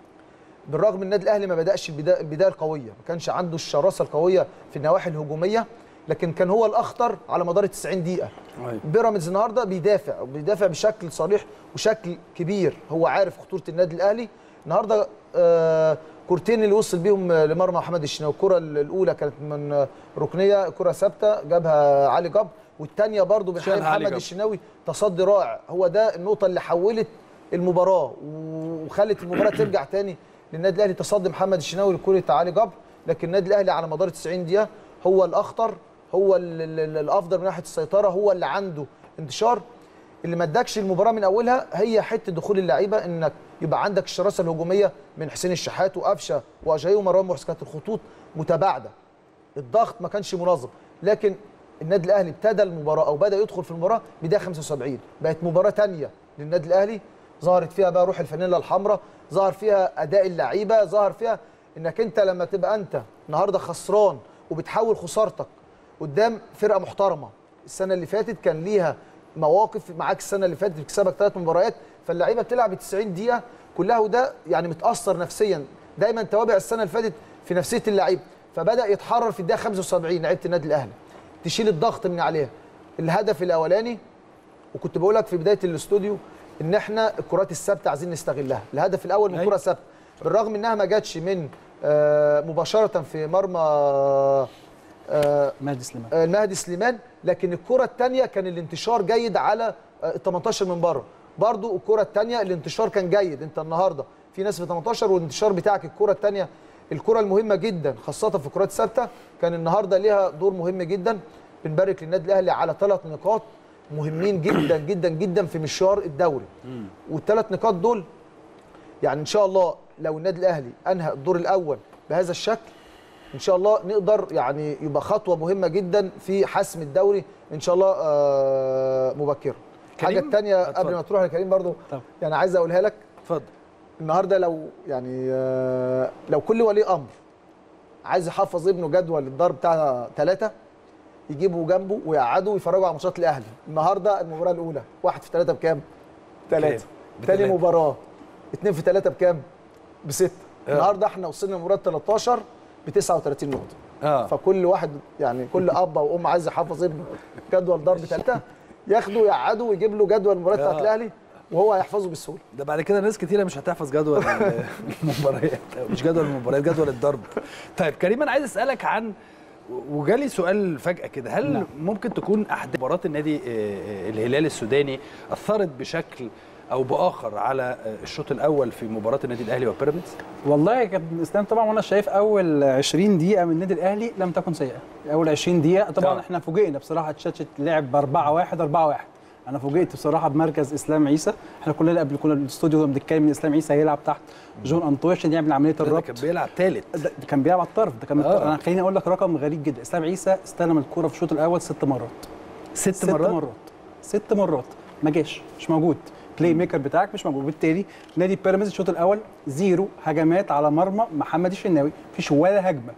بالرغم ان النادي الاهلي ما بداش البدايه البدايه القويه ما كانش عنده الشراسه القويه في النواحي الهجوميه لكن كان هو الاخطر على مدار ال 90 دقيقه أيوة. بيراميدز النهارده بيدافع وبيدافع بشكل صريح وشكل كبير هو عارف خطوره النادي الاهلي النهارده آه كورتين اللي وصل بيهم لمرمى محمد الشناوي الكره الاولى كانت من ركنيه كره ثابته جابها علي جبر والثانيه برضو بنحيي شالها علي محمد جبر. الشناوي تصدي رائع هو ده النقطه اللي حولت المباراه وخلت المباراه ترجع تاني للنادي الاهلي تصدي محمد الشناوي لكره علي جبر لكن النادي الاهلي على مدار 90 دقيقه هو الاخطر هو ال- ال- ال- الافضل من ناحيه السيطره هو اللي عنده انتشار اللي ما ادكش المباراه من اولها هي حته دخول اللعيبه انك يبقى عندك الشراسه الهجوميه من حسين الشحات وقفشه واجاي ومروان محسن كانت الخطوط متباعده الضغط ما كانش منظم لكن النادي الاهلي ابتدى المباراه او بدا يدخل في المباراه بدايه 75 بقت مباراه تانية للنادي الاهلي ظهرت فيها بقى روح الفانيلا الحمراء ظهر فيها اداء اللعيبه ظهر فيها انك انت لما تبقى انت النهارده خسران وبتحول خسارتك قدام فرقه محترمه السنه اللي فاتت كان ليها مواقف معاك السنه اللي فاتت بتكسبك ثلاث مباريات فاللعيبه بتلعب 90 دقيقه كلها وده يعني متاثر نفسيا دايما توابع السنه اللي فاتت في نفسيه اللعيب فبدا يتحرر في الدقيقه 75 لعيبه النادي الاهلي تشيل الضغط من عليها الهدف الاولاني وكنت بقول لك في بدايه الاستوديو ان احنا الكرات الثابته عايزين نستغلها الهدف الاول من أيوة. كره ثابته بالرغم انها ما جاتش من آه، مباشره في مرمى آه، مهدي سليمان آه، المهدي سليمان لكن الكره الثانيه كان الانتشار جيد على آه، ال 18 من بره برضو الكره الثانيه الانتشار كان جيد انت النهارده في ناس في 18 والانتشار بتاعك الكره الثانيه الكره المهمه جدا خاصه في الكرات الثابته كان النهارده ليها دور مهم جدا بنبارك للنادي الاهلي على ثلاث نقاط مهمين جدا جدا جدا في مشوار الدوري والثلاث نقاط دول يعني ان شاء الله لو النادي الاهلي انهى الدور الاول بهذا الشكل ان شاء الله نقدر يعني يبقى خطوه مهمه جدا في حسم الدوري ان شاء الله آه، مبكرا الحاجه كريم؟ الثانيه اتفضل. قبل ما تروح لكريم برضو طب. يعني عايز اقولها لك اتفضل النهارده لو يعني آه، لو كل ولي امر عايز يحفظ ابنه جدول الضرب بتاع ثلاثه يجيبه جنبه ويقعده ويفرجوا على ماتشات الاهلي النهارده المباراه الاولى واحد في ثلاثه بكام؟ ثلاثه تاني بتلاتة. مباراه اثنين في ثلاثه بكام؟ بسته آه. النهارده احنا وصلنا لمباراه 13 ب 39 نقطه اه فكل واحد يعني كل اب او ام عايز يحفظ ابنه جدول ضرب ثلاثه ياخده يقعده ويجيب له جدول المباراه بتاعت آه. الاهلي وهو هيحفظه بالسهوله ده بعد كده ناس كتيره مش هتحفظ جدول المباريات مش جدول المباريات جدول الضرب طيب كريم انا عايز اسالك عن وجالي سؤال فجاه كده هل نعم. ممكن تكون احد مباراه النادي آه، آه، الهلال السوداني اثرت بشكل او باخر على آه، الشوط الاول في مباراه النادي الاهلي وبيراميدز والله يا كابتن اسلام طبعا وانا شايف اول 20 دقيقه من النادي الاهلي لم تكن سيئه اول 20 دقيقه طبعا آه. احنا فوجئنا بصراحه تشاتشت لعب ب 4 1 4 1 انا فوجئت بصراحه بمركز اسلام عيسى احنا كلنا قبل كنا الاستوديو بنتكلم ان اسلام عيسى هيلعب تحت جون انطوي عشان يعمل عمليه ده الربط كان بيلعب ثالث ده ده كان بيلعب على الطرف ده كان آه. انا خليني اقول لك رقم غريب جدا اسلام عيسى استلم الكره في الشوط الاول ست مرات ست, ست مرات, مرات ست مرات ما جاش مش موجود بلاي ميكر بتاعك مش موجود بالتالي نادي بيراميدز الشوط الاول زيرو هجمات على مرمى محمد الشناوي مفيش ولا هجمه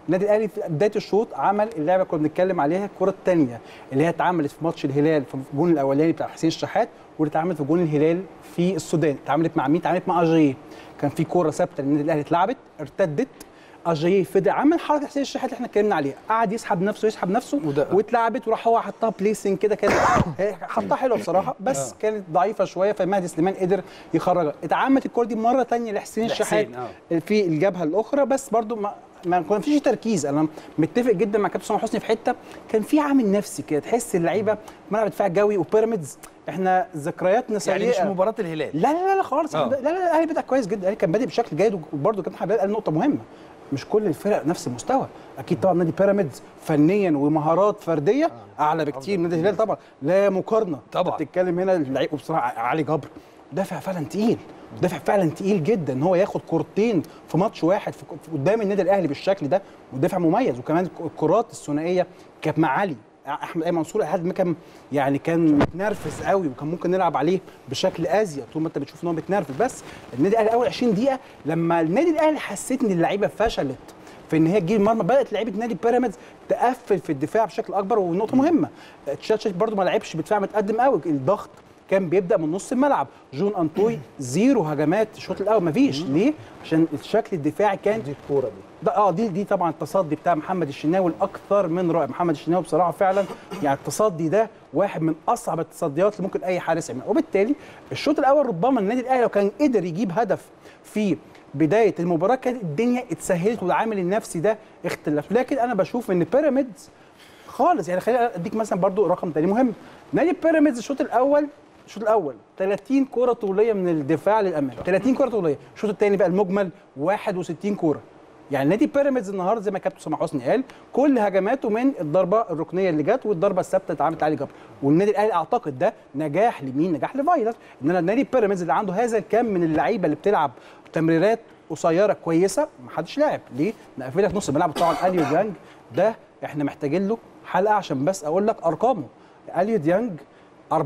النادي الاهلي في بدايه الشوط عمل اللعبه اللي كنا بنتكلم عليها الكره الثانيه اللي هي اتعملت في ماتش الهلال في الجون الاولاني بتاع حسين الشحات واللي اتعملت في جون الهلال في السودان اتعملت مع مين اتعملت مع اجيه كان في كوره ثابته للنادي الاهلي اتلعبت ارتدت اجيه فضل عمل حركه حسين الشحات اللي احنا اتكلمنا عليها قعد يسحب نفسه يسحب نفسه وده- واتلعبت وراح هو حطها بليسنج كده كانت هي حطها حلوه بصراحه بس كانت ضعيفه شويه فمهدي سليمان قدر يخرجها اتعملت الكوره دي مره ثانيه لحسين الشحات لحسين، في الجبهه الاخرى بس برضو ما ما كان فيش تركيز انا متفق جدا مع كابتن سامح حسني في حته كان في عامل نفسي كده تحس اللعيبه ملعب دفاع جوي وبيراميدز احنا ذكرياتنا سيئه يعني مش مباراه الهلال لا لا لا, لا خالص آه. لا لا لا الاهلي بدا كويس جدا الاهلي كان بادئ بشكل جيد وبرده كابتن حبيب قال نقطه مهمه مش كل الفرق نفس المستوى اكيد طبعا نادي بيراميدز فنيا ومهارات فرديه اعلى بكتير من نادي الهلال طبعا لا مقارنه طبعا. أنت بتتكلم هنا اللعيب بصراحه علي جبر دافع فعلا تقيل دافع فعلا تقيل جدا ان هو ياخد كورتين في ماتش واحد في في- قدام النادي الاهلي بالشكل ده ودافع مميز وكمان الكرات الثنائيه كانت مع علي احمد ايمن منصور لحد ما كان يعني كان متنرفز قوي وكان ممكن نلعب عليه بشكل ازيد طول ما انت بتشوف ان هو متنرفز بس النادي الاهلي اول 20 دقيقه لما النادي الاهلي حسيت ان اللعيبه فشلت في ان هي تجيب المرمى بدات لعيبه نادي بيراميدز تقفل في الدفاع بشكل اكبر ونقطه مهمه تشاتش برده ما لعبش بدفاع متقدم قوي الضغط كان بيبدا من نص الملعب جون انطوي زيرو هجمات الشوط الاول مفيش ليه عشان الشكل الدفاعي كان دي الكوره دي ده اه دي دي طبعا التصدي بتاع محمد الشناوي الاكثر من رائع محمد الشناوي بصراحه فعلا يعني التصدي ده واحد من اصعب التصديات اللي ممكن اي حارس يعملها وبالتالي الشوط الاول ربما النادي الاهلي لو كان قدر يجيب هدف في بدايه المباراه كانت الدنيا اتسهلت والعامل النفسي ده اختلف لكن انا بشوف ان بيراميدز خالص يعني خليني اديك مثلا برضو رقم تاني مهم نادي بيراميدز الشوط الاول الشوط الاول 30 كره طوليه من الدفاع للامام 30 كره طوليه الشوط الثاني بقى المجمل 61 كره يعني نادي بيراميدز النهارده زي ما كابتن سامح حسني قال كل هجماته من الضربه الركنيه اللي جت والضربه الثابته اللي اتعملت علي جبر والنادي الاهلي اعتقد ده نجاح لمين نجاح لفايلر ان انا نادي بيراميدز اللي عنده هذا الكم من اللعيبه اللي بتلعب تمريرات قصيره كويسه ما حدش لاعب ليه نقفلك نص الملعب طبعا اليو ديانج ده احنا محتاجين له حلقه عشان بس اقول لك ارقامه اليو ديانج 34%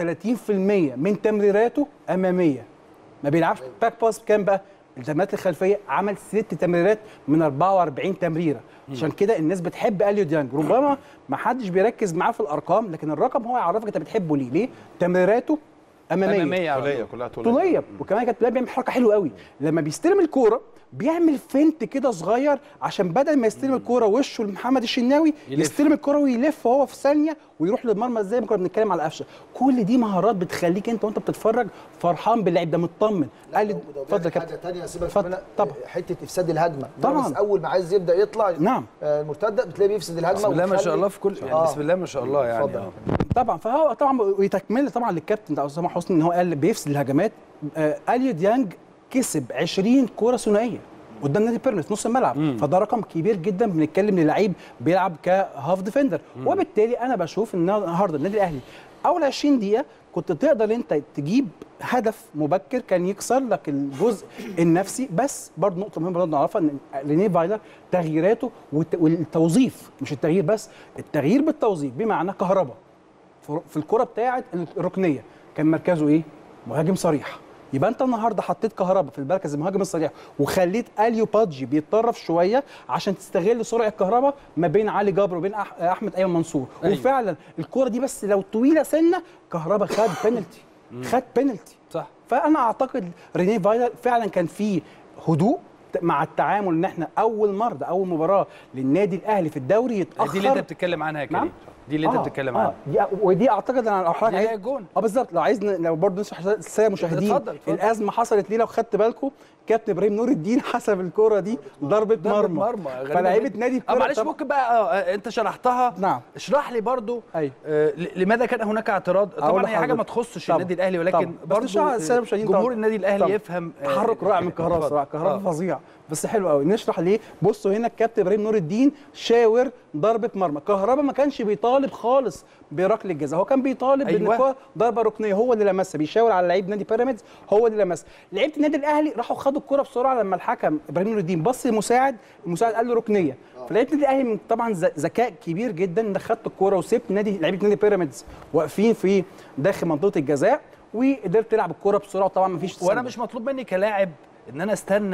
من تمريراته اماميه ما بيلعبش باك باس كام بقى التمريرات الخلفيه عمل ست تمريرات من 44 تمريره عشان كده الناس بتحب اليو ديانج ربما ما حدش بيركز معاه في الارقام لكن الرقم هو يعرفك انت بتحبه ليه ليه تمريراته اماميه, اماميه على طوليه طول. كلها طوليه طوليه وكمان كانت بيعمل حركه حلوه قوي لما بيستلم الكوره بيعمل فنت كده صغير عشان بدل ما يستلم الكوره وشه لمحمد الشناوي يلف. يستلم الكوره ويلف هو في ثانيه ويروح للمرمى زي ما كنا بنتكلم على قفشه كل دي مهارات بتخليك انت وانت بتتفرج فرحان باللعيب ده مطمن قال لي اتفضل يا حاجه كابتن ثانيه سيبك اتفضل. منها طبعا. حته افساد الهجمه طبعا. بيراميدز اول ما عايز يبدا يطلع نعم. آه، المرتده بتلاقيه بيفسد الهجمه بسم الله ما شاء وبيخلي- الله في كل يعني آه. بسم الله ما شاء الله يعني اتفضل. آه. طبعا فهو طبعا ويتكمل طبعا للكابتن ده اسامه حسني ان هو قال بيفسد الهجمات آه اليو ديانج كسب 20 كوره ثنائيه قدام نادي بيراميدز نص الملعب فده رقم كبير جدا بنتكلم للعيب بيلعب كهاف ديفندر وبالتالي انا بشوف ان النهارده النادي الاهلي اول 20 دقيقه كنت تقدر انت تجيب هدف مبكر كان يكسر لك الجزء النفسي بس برضه نقطه مهمه برضه نعرفها ان رينيه فايلر تغييراته والت- والتوظيف مش التغيير بس التغيير بالتوظيف بمعنى كهرباء في في الكره بتاعه الركنيه كان مركزه ايه؟ مهاجم صريح يبقى انت النهارده حطيت كهربا في المركز المهاجم الصريح وخليت اليو بادجي بيتطرف شويه عشان تستغل سرعه كهربا ما بين علي جبر وبين أح احمد ايمن منصور أيوة. وفعلا الكره دي بس لو طويله سنه كهربا خد بينالتي خد بينالتي صح فانا اعتقد رينيه فايلر فعلا كان فيه هدوء مع التعامل ان احنا اول مره ده اول مباراه للنادي الاهلي في الدوري يتاخر دي اللي انت بتتكلم عنها يا كريم نعم؟ دي اللي انت آه، بتتكلم آه. عنها دي ودي اعتقد انا لو حضرتك دي هي عايز- الجون. اه بالظبط لو عايز ن- لو برضه نشرح الساده المشاهدين اتفضل، اتفضل. الازمه حصلت ليه لو خدت بالكم كابتن ابراهيم نور الدين حسب الكوره دي ضربه ضربة مرمى مرمى غريبة فلاعيبه جدا. نادي اه الكوره معلش ممكن بقى اه آه، انت شرحتها نعم. اشرح لي برضو أيوة. آه ل- لماذا كان هناك اعتراض أقول طبعا هي حاجه لحضرتك. ما تخصش طبعا. النادي الاهلي ولكن طبعا. بس برضو نشرح على السادة آه، المشاهدين جمهور طبعا. النادي الاهلي طبعا. يفهم آه، تحرك رائع من كهربا اتفضل. صراحه كهربا آه. فظيع بس حلو قوي نشرح ليه بصوا هنا الكابتن ابراهيم نور الدين شاور ضربه مرمى كهربا ما كانش بيطالب خالص بركله الجزاء هو كان بيطالب أيوة. بان الكرة ضربه ركنيه هو اللي لمسها بيشاور على لعيب نادي بيراميدز هو اللي لمسها لعيبه النادي الاهلي راحوا خدوا الكرة بسرعه لما الحكم ابراهيم نور الدين بص للمساعد المساعد قال له ركنيه فلعيبه النادي الاهلي من- طبعا ذ- ذكاء كبير جدا انك خدت الكرة وسبت نادي لعيبه نادي بيراميدز واقفين في داخل منطقه الجزاء وقدرت تلعب الكرة بسرعه وطبعا ما فيش وانا مش مطلوب مني كلاعب ان انا استنى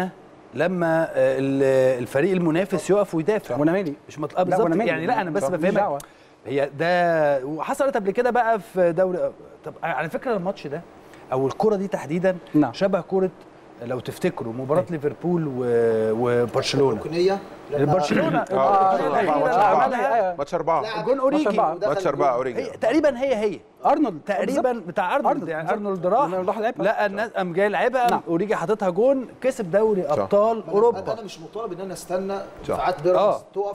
لما ال- الفريق المنافس يقف ويدافع وانا مالي مش مطلوب لا، وأنا بالظبط مالي. يعني لا انا بس ماليش بفهمك دعوة. هي ده وحصلت قبل كده بقى في دوري طب على فكره الماتش ده او الكره دي تحديدا نعم. شبه كره لو تفتكروا مباراه ليفربول و... وبرشلونه ركنيه لما- برشلونه اه البطولة ماتش الأخيرة أربعة. اللي عملها ماتش أربعة لاعب جون أوريجي. ماتش أربعة ودخل ماتش أربعة الجون. أوريجي هي تقريبا هي هي ارنولد تقريبا بتاع ارنولد أرنولد. يعني بالظبط. ارنولد راح لما راح لعبها. لقى الناس قام جاي لعبها نعم. اوريجي حاططها جون كسب دوري ابطال انا اوروبا أنا مش مطالب ان انا استنى صح. دفاعات بيراميدز آه. تقف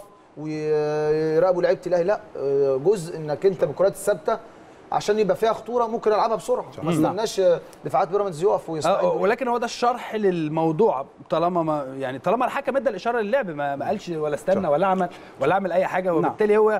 ويراقبوا لعيبه الاهلي لا آه، جزء انك انت بالكرات الثابته عشان يبقى فيها خطوره ممكن العبها بسرعه ما استناش آه، دفاعات بيراميدز يقف آه ويستعدوا ولكن هو ده الشرح للموضوع طالما ما يعني طالما الحكم ادى الاشاره للعب ما, ما قالش ولا استنى ولا عمل ولا عمل اي حاجه وبالتالي هو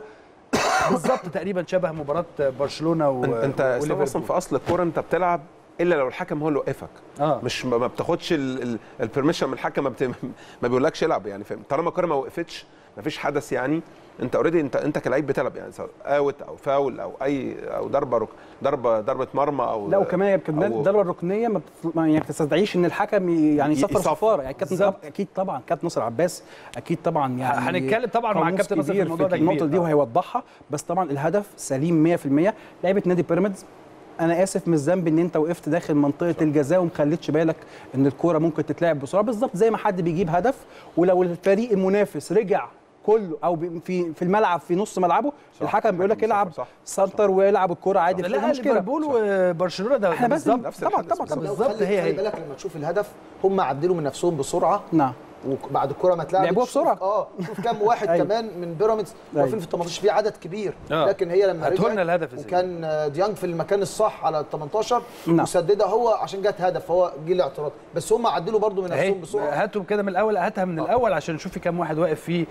بالظبط تقريبا شبه مباراه برشلونه و... انت انت اسلام وليفربول. اصلا في اصل الكوره انت بتلعب الا لو الحكم هو اللي وقفك اه مش ما ما بتاخدش البرميشن من الحكم ما, بت... ما بيقولكش العب يعني فاهم طالما الكوره ما وقفتش ما فيش حدث يعني انت اوريدي انت انت كلاعب بتلعب يعني سواء اوت او فاول او اي او ضربه رك... ضربه ضربه مرمى او لا وكمان هي كمان أو- الضربه الركنيه ما بتطل- ما يعني بتستدعيش ان الحكم ي- يعني ي- يصفر يصفر. صفاره يعني كابتن بالظبط. طب- اكيد طبعا كابتن ناصر عباس اكيد طبعا يعني هنتكلم طبعاً مع قاموس كابتن ناصر في كبير الموضوع ده النقطه كبير. دي آه. وهيوضحها بس طبعا الهدف سليم 100% لعيبه نادي بيراميدز انا اسف مش ذنب ان انت وقفت داخل منطقه الجزاء وما خليتش بالك ان الكوره ممكن تتلعب بسرعه بالظبط زي ما حد بيجيب هدف ولو الفريق المنافس رجع كله او بي- في في الملعب في نص ملعبه الحكم بيقول لك الحكم العب صح. سنتر والعب الكوره عادي لا مفيش لا مشكله ليفربول وبرشلونه ده احنا ده بس بالظبط نفس طبعا الحدث طبعا طبعا لو بالظبط خلي- هي خلي هي. بالك لما تشوف الهدف هم عدلوا من نفسهم بسرعه نعم وبعد الكره ما اتلعبت لعبوها شوف- بسرعة. اه شوف كام واحد أيوة. كمان من بيراميدز أيوة. واقفين في ال 18 في عدد كبير آه. لكن هي لما هاتوا لنا رجعت الهدف يا سيدي. وكان آه، ديانج في المكان الصح على ال 18 نعم. وسددها هو عشان جت هدف فهو جه الاعتراض بس هم عدلوا برضو من اهي نفسهم بسرعه هاتوا كده من الاول هاتها من الاول عشان نشوف في كام واحد واقف في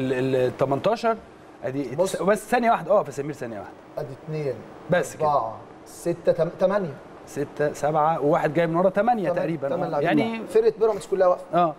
ال 18 ادي بص. بس ثانيه واحده اه في سمير ثانيه واحده ادي اثنين بس كده اربعه سته ثمانيه ستة سبعة وواحد جاي من ورا ثمانية تقريبا آه. يعني فرقه بيراميدز كلها واقفه اه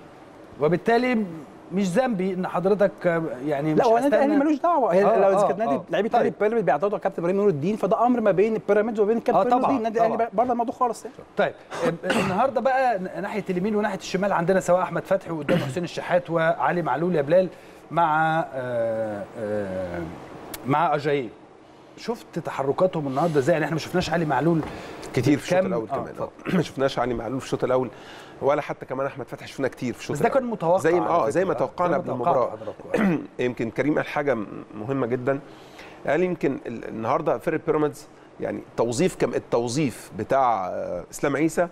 وبالتالي مش ذنبي ان حضرتك آه، يعني مش لا هو النادي هستنى. الاهلي ملوش دعوه هي آه، لو اذا آه، كانت نادي آه. لعيبه طيب. نادي بيراميدز بيعترضوا على كابتن ابراهيم نور الدين فده امر ما بين بيراميدز وبين كابتن آه، ابراهيم نور طبعاً، الدين النادي الاهلي طبعاً. بره الموضوع خالص يعني طيب آه، النهارده بقى ناحيه اليمين وناحيه الشمال عندنا سواء احمد فتحي وقدام حسين الشحات وعلي معلول يا بلال مع آه، آه، مع اجاييه شفت تحركاتهم النهارده ازاي يعني احنا ما شفناش علي معلول كتير في الشوط كم- الاول آه، كمان اتفضل. آه. ما شفناش علي معلول في الشوط الاول ولا حتى كمان احمد فتحي شفنا كتير في الشوط بس ده كان الأول. متوقع زي ما على اه زي ما فكرة. توقعنا زي قبل ما توقعتوا المباراه حضراتكم. يمكن كريم قال حاجه م- مهمه جدا قال يمكن ال- النهارده فرقه بيراميدز يعني توظيف كم التوظيف بتاع آه، اسلام عيسى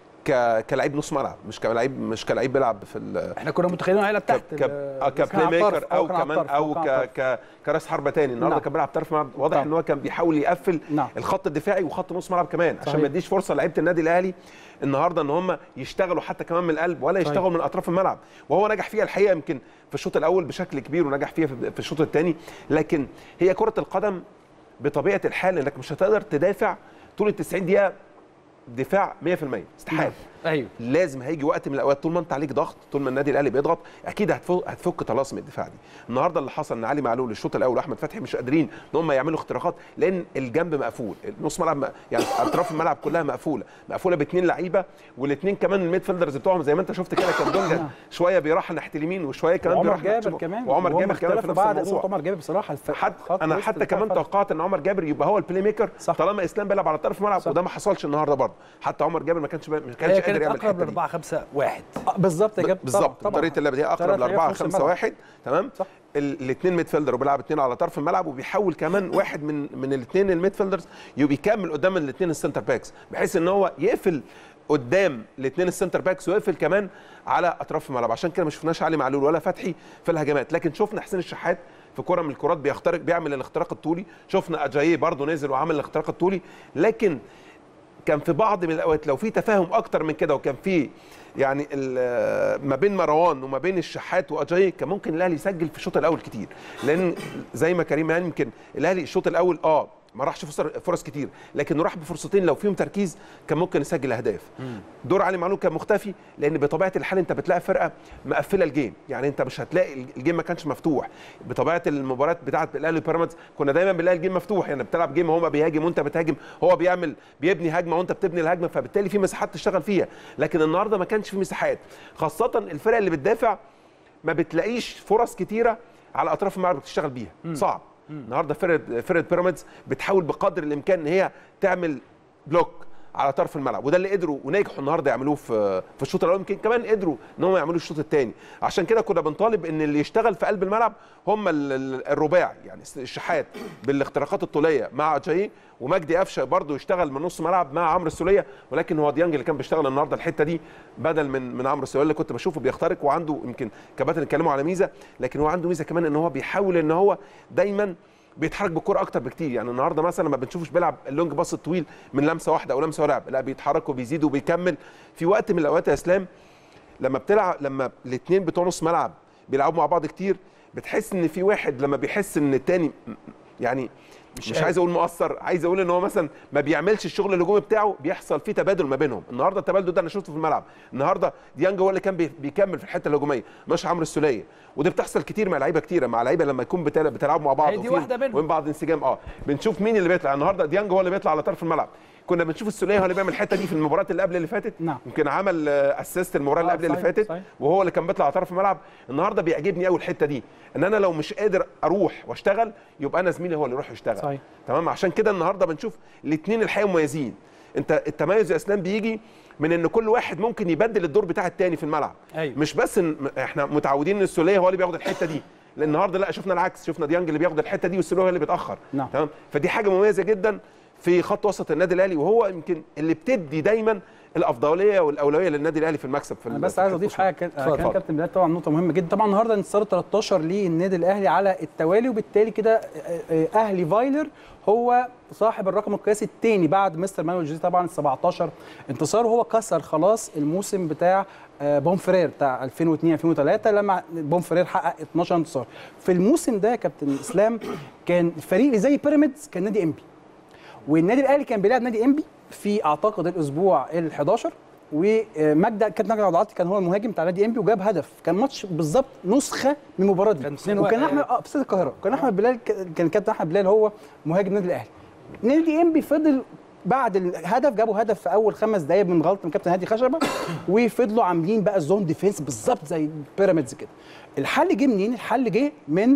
ك كلاعب نص ملعب مش كلاعب مش كلاعب بيلعب في ال- احنا كنا متخيلين هيلعب تحت ك- ك- آه، كبلاي على الطرف، ميكر هو او كان على كمان الطرف، او هو كان على ك ك كراس حربه تاني النهارده نعم. كان بيلعب طرف ملعب واضح نعم. ان هو كان بيحاول يقفل نعم. الخط الدفاعي وخط نص ملعب كمان عشان صحيح. ما يديش فرصه لعيبه النادي الاهلي النهارده ان هم يشتغلوا حتى كمان من القلب ولا يشتغلوا من اطراف الملعب وهو نجح فيها الحقيقه يمكن في الشوط الاول بشكل كبير ونجح فيها في في الشوط الثاني لكن هي كره القدم بطبيعه الحال انك مش هتقدر تدافع طول ال 90 دقيقه دفاع 100% استحاله ايوه لازم هيجي وقت من الاوقات طول ما انت عليك ضغط طول ما النادي الاهلي بيضغط اكيد هتفك هتفك طلاسم الدفاع دي النهارده اللي حصل ان علي معلول الشوط الاول واحمد فتحي مش قادرين ان هم يعملوا اختراقات لان الجنب مقفول نص ملعب م- يعني اطراف الملعب كلها مقفوله مقفوله باثنين لعيبه والاثنين كمان الميد فيلدرز بتوعهم زي ما انت شفت كده كان دونجا شويه بيروح ناحيه اليمين وشويه كمان وعمر بيروح ناحية جابر الشمال. كمان وعمر وهم جابر كمان في اختلفوا نفس بعد الموضوع اصابه عمر جابر بصراحه الف... حتى خط انا وسط حتى بتاع كمان فتحي. توقعت ان عمر جابر يبقى هو البلاي ميكر صح. طالما اسلام بيلعب على طرف الملعب صح. وده ما حصلش النهارده برضه حتى عمر جابر ما كانش ما كانش هي قادر كانت يعمل اقرب الحته ل دي 4 5 1 آه، بالظبط يا كابتن بالظبط طبعاً. طريقه اللعب دي اقرب ثلاث ل لعيبة 4 في نص 5 الملعب. 1 تمام صح. الاثنين ميد فيلدر وبيلعب اثنين على طرف الملعب وبيحول كمان واحد من من الاثنين الميد فيلدرز يبقى يكمل قدام الاثنين السنتر باكس بحيث ان هو يقفل قدام الاثنين السنتر باكس ويقفل كمان على اطراف الملعب عشان كده ما شفناش علي معلول ولا فتحي في الهجمات لكن شفنا حسين الشحات في كره من الكرات بيخترق بيعمل الاختراق الطولي شفنا اجاييه برضه نزل وعمل الاختراق الطولي لكن كان في بعض من الاوقات لو في تفاهم اكتر من كده وكان في يعني ال- ما بين مروان وما بين الشحات واجاي كان ممكن الاهلي يسجل في الشوط الاول كتير لان زي ما كريم قال يمكن الاهلي الشوط الاول اه ما راحش فرص كتير لكن راح بفرصتين لو فيهم تركيز كان ممكن يسجل اهداف دور علي معلول كان مختفي لان بطبيعه الحال انت بتلاقي فرقه مقفله الجيم يعني انت مش هتلاقي الجيم ما كانش مفتوح بطبيعه المباريات بتاعه الاهلي وبيراميدز كنا دايما بنلاقي الجيم مفتوح يعني بتلعب جيم هو بيهاجم وانت بتهاجم هو بيعمل بيبني هجمه وانت بتبني الهجمه فبالتالي في مساحات تشتغل فيها لكن النهارده ما كانش في مساحات خاصه الفرق اللي بتدافع ما بتلاقيش فرص كتيره على اطراف الملعب بتشتغل بيها صعب النهارده فرقه فرقه بيراميدز بتحاول بقدر الامكان ان هي تعمل بلوك على طرف الملعب وده اللي قدروا ونجحوا النهارده يعملوه في في الشوط الاول يمكن كمان قدروا ان هم يعملوا الشوط الثاني عشان كده كنا بنطالب ان اللي يشتغل في قلب الملعب هم الرباعي يعني الشحات بالاختراقات الطوليه مع جاي ومجدي قفشه برضه يشتغل من نص ملعب مع عمرو السوليه ولكن هو ديانج اللي كان بيشتغل النهارده الحته دي بدل من من عمرو السوليه اللي كنت بشوفه بيخترق وعنده يمكن كباتن اتكلموا على ميزه لكن هو عنده ميزه كمان ان هو بيحاول ان هو دايما بيتحرك بالكرة اكتر بكتير يعني النهارده مثلا ما بنشوفش بيلعب اللونج باص الطويل من لمسه واحده او لمسه ولعب لا بيتحرك وبيزيد وبيكمل في وقت من الاوقات يا اسلام لما بتلعب لما الاثنين بتوع نص ملعب بيلعبوا مع بعض كتير بتحس ان في واحد لما بيحس ان الثاني يعني مش, مش عايز اقول مؤثر عايز اقول ان هو مثلا ما بيعملش الشغل الهجومي بتاعه بيحصل فيه تبادل ما بينهم النهارده التبادل ده انا شفته في الملعب النهارده ديانج هو اللي كان بيكمل في الحته الهجوميه مش عمرو السوليه ودي بتحصل كتير مع لعيبه كتيره مع لعيبه لما يكون بتلعبوا مع بعض دي واحده بينهم وين بعض انسجام اه بنشوف مين اللي بيطلع النهارده ديانج هو اللي بيطلع على طرف الملعب كنا بنشوف السوليه هو اللي بيعمل الحته دي في المباريات اللي قبل اللي فاتت نعم. يمكن عمل اسيست المباراه اللي قبل اللي فاتت صحيح. وهو اللي كان بيطلع على طرف الملعب النهارده بيعجبني قوي الحته دي ان انا لو مش قادر اروح واشتغل يبقى انا زميلي هو اللي يروح يشتغل صحيح. تمام عشان كده النهارده بنشوف الاثنين الحقيقه مميزين انت التميز يا اسلام بيجي من ان كل واحد ممكن يبدل الدور بتاع الثاني في الملعب أيوة. مش بس إن احنا متعودين ان السوليه هو اللي بياخد الحته دي لان النهارده لا شفنا العكس شفنا ديانج اللي بياخد الحته دي والسوليه هو اللي بيتاخر نعم. تمام فدي حاجه مميزه جدا في خط وسط النادي الاهلي وهو يمكن اللي بتدي دايما الافضليه والاولويه للنادي الاهلي في المكسب في انا بس عايز اضيف حاجه كان كان كابتن بلال طبعا نقطه مهمه جدا طبعا النهارده انتصار 13 للنادي الاهلي على التوالي وبالتالي كده اهلي فايلر هو صاحب الرقم القياسي الثاني بعد مستر مانويل جوزيه طبعا 17 انتصار وهو كسر خلاص الموسم بتاع بومفرير بتاع 2002 2003 لما بومفرير حقق 12 انتصار في الموسم ده يا كابتن اسلام كان الفريق اللي زي بيراميدز كان نادي انبي والنادي الاهلي كان بيلعب نادي انبي في اعتقد الاسبوع ال11 ومجدي كابتن مجدي عبد كان هو المهاجم بتاع نادي انبي وجاب هدف كان ماتش بالظبط نسخه من المباراه دي كان وكان احمد اه في استاد القاهره كان احمد بلال كان كابتن احمد بلال هو مهاجم النادي الاهلي نادي انبي فضل بعد الهدف جابوا هدف في اول خمس دقائق من غلطه من كابتن هادي خشبه وفضلوا عاملين بقى الزون ديفينس بالظبط زي بيراميدز كده الحل جه منين الحل جه من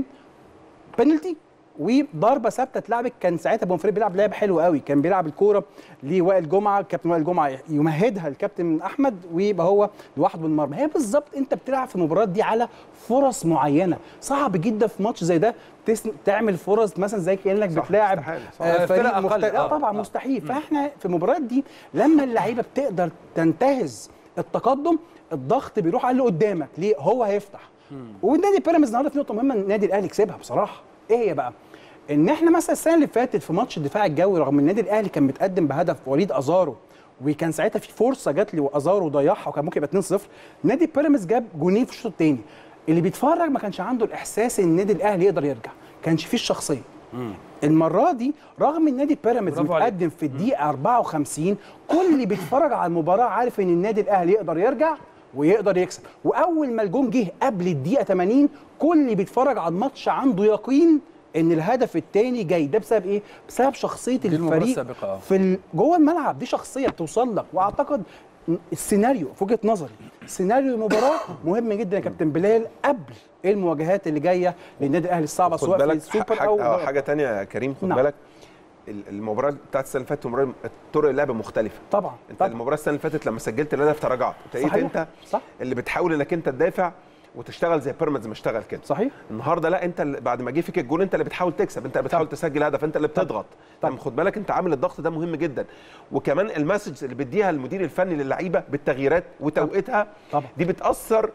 بنالتي وضربه ثابته اتلعبت كان ساعتها بونفريد بيلعب لعب حلو قوي كان بيلعب الكوره لوائل جمعه كابتن وائل جمعه يمهدها الكابتن احمد ويبقى هو لوحده من المرمى هي بالظبط انت بتلعب في المباريات دي على فرص معينه صعب جدا في ماتش زي ده تعمل فرص مثلا زي كانك بتلاعب آه فريق مختلف آه طبعا آه. مستحيل فاحنا في المباريات دي لما اللعيبه بتقدر تنتهز التقدم الضغط بيروح على اللي قدامك ليه هو هيفتح والنادي بيراميدز النهارده في نقطه مهمه النادي الاهلي كسبها بصراحه ايه هي بقى ان احنا مثلا السنه اللي فاتت في ماتش الدفاع الجوي رغم النادي الاهلي كان متقدم بهدف وليد ازارو وكان ساعتها في فرصه جات لي وازارو ضيعها وكان ممكن يبقى 2-0 نادي بيراميدز جاب جونين في الشوط الثاني اللي بيتفرج ما كانش عنده الاحساس ان النادي الاهلي يقدر يرجع كانش فيه الشخصيه مم. المره دي رغم النادي بيراميدز متقدم في الدقيقه 54 كل اللي بيتفرج على المباراه عارف ان النادي الاهلي يقدر يرجع ويقدر يكسب واول ما الجون جه قبل الدقيقه 80 كل اللي بيتفرج على الماتش عنده يقين ان الهدف الثاني جاي ده بسبب ايه بسبب شخصيه الفريق في جوه الملعب دي شخصيه بتوصل لك واعتقد السيناريو في وجهه نظري سيناريو المباراه مهم جدا يا كابتن بلال قبل المواجهات اللي جايه للنادي الاهلي الصعبه سواء في السوبر او حاجه, حاجة تانية يا كريم خد نعم. بالك المباراه بتاعت السنه اللي فاتت طرق اللعب مختلفه طبعا انت طبعا. المباراه السنه اللي فاتت لما سجلت الهدف تراجعت ابتديت انت صح. اللي بتحاول انك انت تدافع وتشتغل زي بيراميدز ما اشتغل كده صحيح النهارده لا انت اللي بعد ما جه فيك الجول انت اللي بتحاول تكسب انت اللي بتحاول تسجل هدف انت اللي بتضغط طب خد بالك انت عامل الضغط ده مهم جدا وكمان المسج اللي بيديها المدير الفني للعيبه بالتغييرات وتوقيتها طبعا. دي بتاثر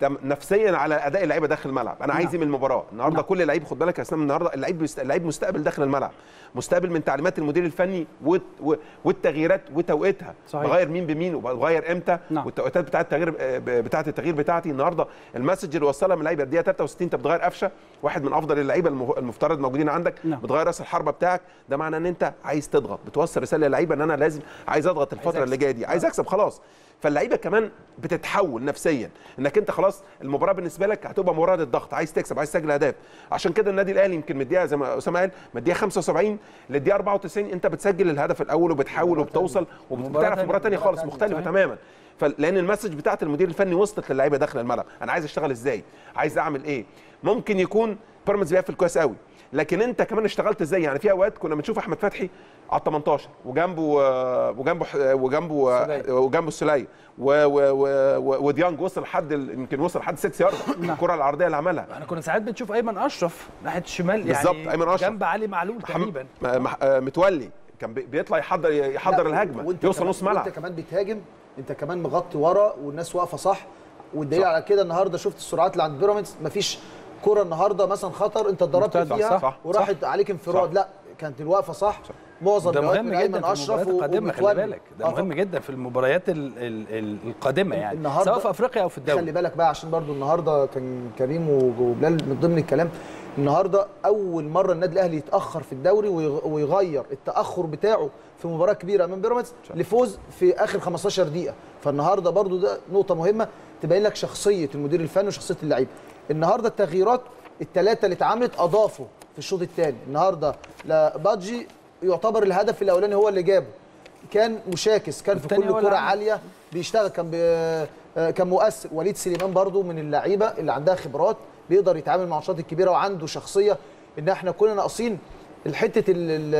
نفسيا على اداء اللعيبه داخل الملعب انا عايز ايه من المباراه النهارده نعم. كل لعيب خد بالك يا اسلام النهارده اللعيب بيست... اللعيب مستقبل داخل الملعب مستقبل من تعليمات المدير الفني وت... و... والتغييرات وتوقيتها صحيح. بغير مين بمين وبغير امتى نعم. والتوقيتات بتاعه التغيير بتاعه التغيير بتاعتي النهارده المسج اللي وصلها من اللعيبه الدقيقه 63 انت بتغير قفشه واحد من افضل اللعيبه المف- المفترض موجودين عندك نعم. بتغير راس الحربه بتاعك ده معناه ان انت عايز تضغط بتوصل رساله للعيبه ان انا لازم عايز اضغط الفتره اللي جايه دي عايز اكسب خلاص فاللعيبه كمان بتتحول نفسيا انك انت خلاص المباراه بالنسبه لك هتبقى مباراه الضغط عايز تكسب عايز تسجل اهداف عشان كده النادي الاهلي يمكن مديها زي ما اسامه قال مديها 75 للدقيقه 94 انت بتسجل الهدف الاول وبتحاول وبتوصل وبتعرف مباراه ثانيه خالص مختلفه تماما فلان المسج بتاعت المدير الفني وصلت للعيبه داخل الملعب انا عايز اشتغل ازاي عايز اعمل ايه ممكن يكون بيراميدز بيقفل كويس قوي لكن انت كمان اشتغلت ازاي يعني في اوقات كنا بنشوف احمد فتحي على ال 18 وجنبه آه، وجنبه ح- وجنبه آه، السولية. وجنبه السوليه و- و- و- و- وديانج وصل لحد ال- يمكن وصل لحد 6 يارد الكره العرضيه اللي عملها احنا كنا ساعات بنشوف ايمن اشرف ناحيه الشمال يعني بالظبط، أيمن أشرف. جنب علي معلول تقريبا محمد- مح- آه، متولي كان بي- بيطلع يحضر يحضر لا، الهجمه وانت يوصل كمان- نص ملعب وانت كمان بتهاجم انت كمان مغطي ورا والناس واقفه صح والدليل على كده النهارده شفت السرعات اللي عند بيراميدز مفيش كره النهارده مثلا خطر انت اتضربت مرتدة، فيها صح، وراحت عليك انفراد صح. لا كانت الوقفه صح, معظم ده الأوقات مهم من جدا ايمن في اشرف المباريات القادمه خلي ومتولي. بالك ده آه، مهم جدا في المباريات ال ال ال القادمه يعني النهاردة- سواء في افريقيا او في خلي الدوري بالك بقى عشان برضو النهارده كان كريم وبلال من ضمن الكلام النهارده اول مره النادي الاهلي يتاخر في الدوري ويغ- ويغير التاخر بتاعه في مباراه كبيره من بيراميدز لفوز في اخر 15 دقيقه فالنهارده برضو ده نقطه مهمه تبين لك شخصيه المدير الفني وشخصيه اللعيبه النهارده التغييرات الثلاثه اللي اتعملت اضافوا في الشوط الثاني النهارده لا بادجي يعتبر الهدف الاولاني هو اللي جابه كان مشاكس كان في والتاني كل هو اللي كره عمل. عاليه بيشتغل كان بي... آه، كان مؤثر وليد سليمان برضو من اللعيبه اللي عندها خبرات بيقدر يتعامل مع الماتشات الكبيره وعنده شخصيه ان احنا كنا ناقصين الحته ال... ال...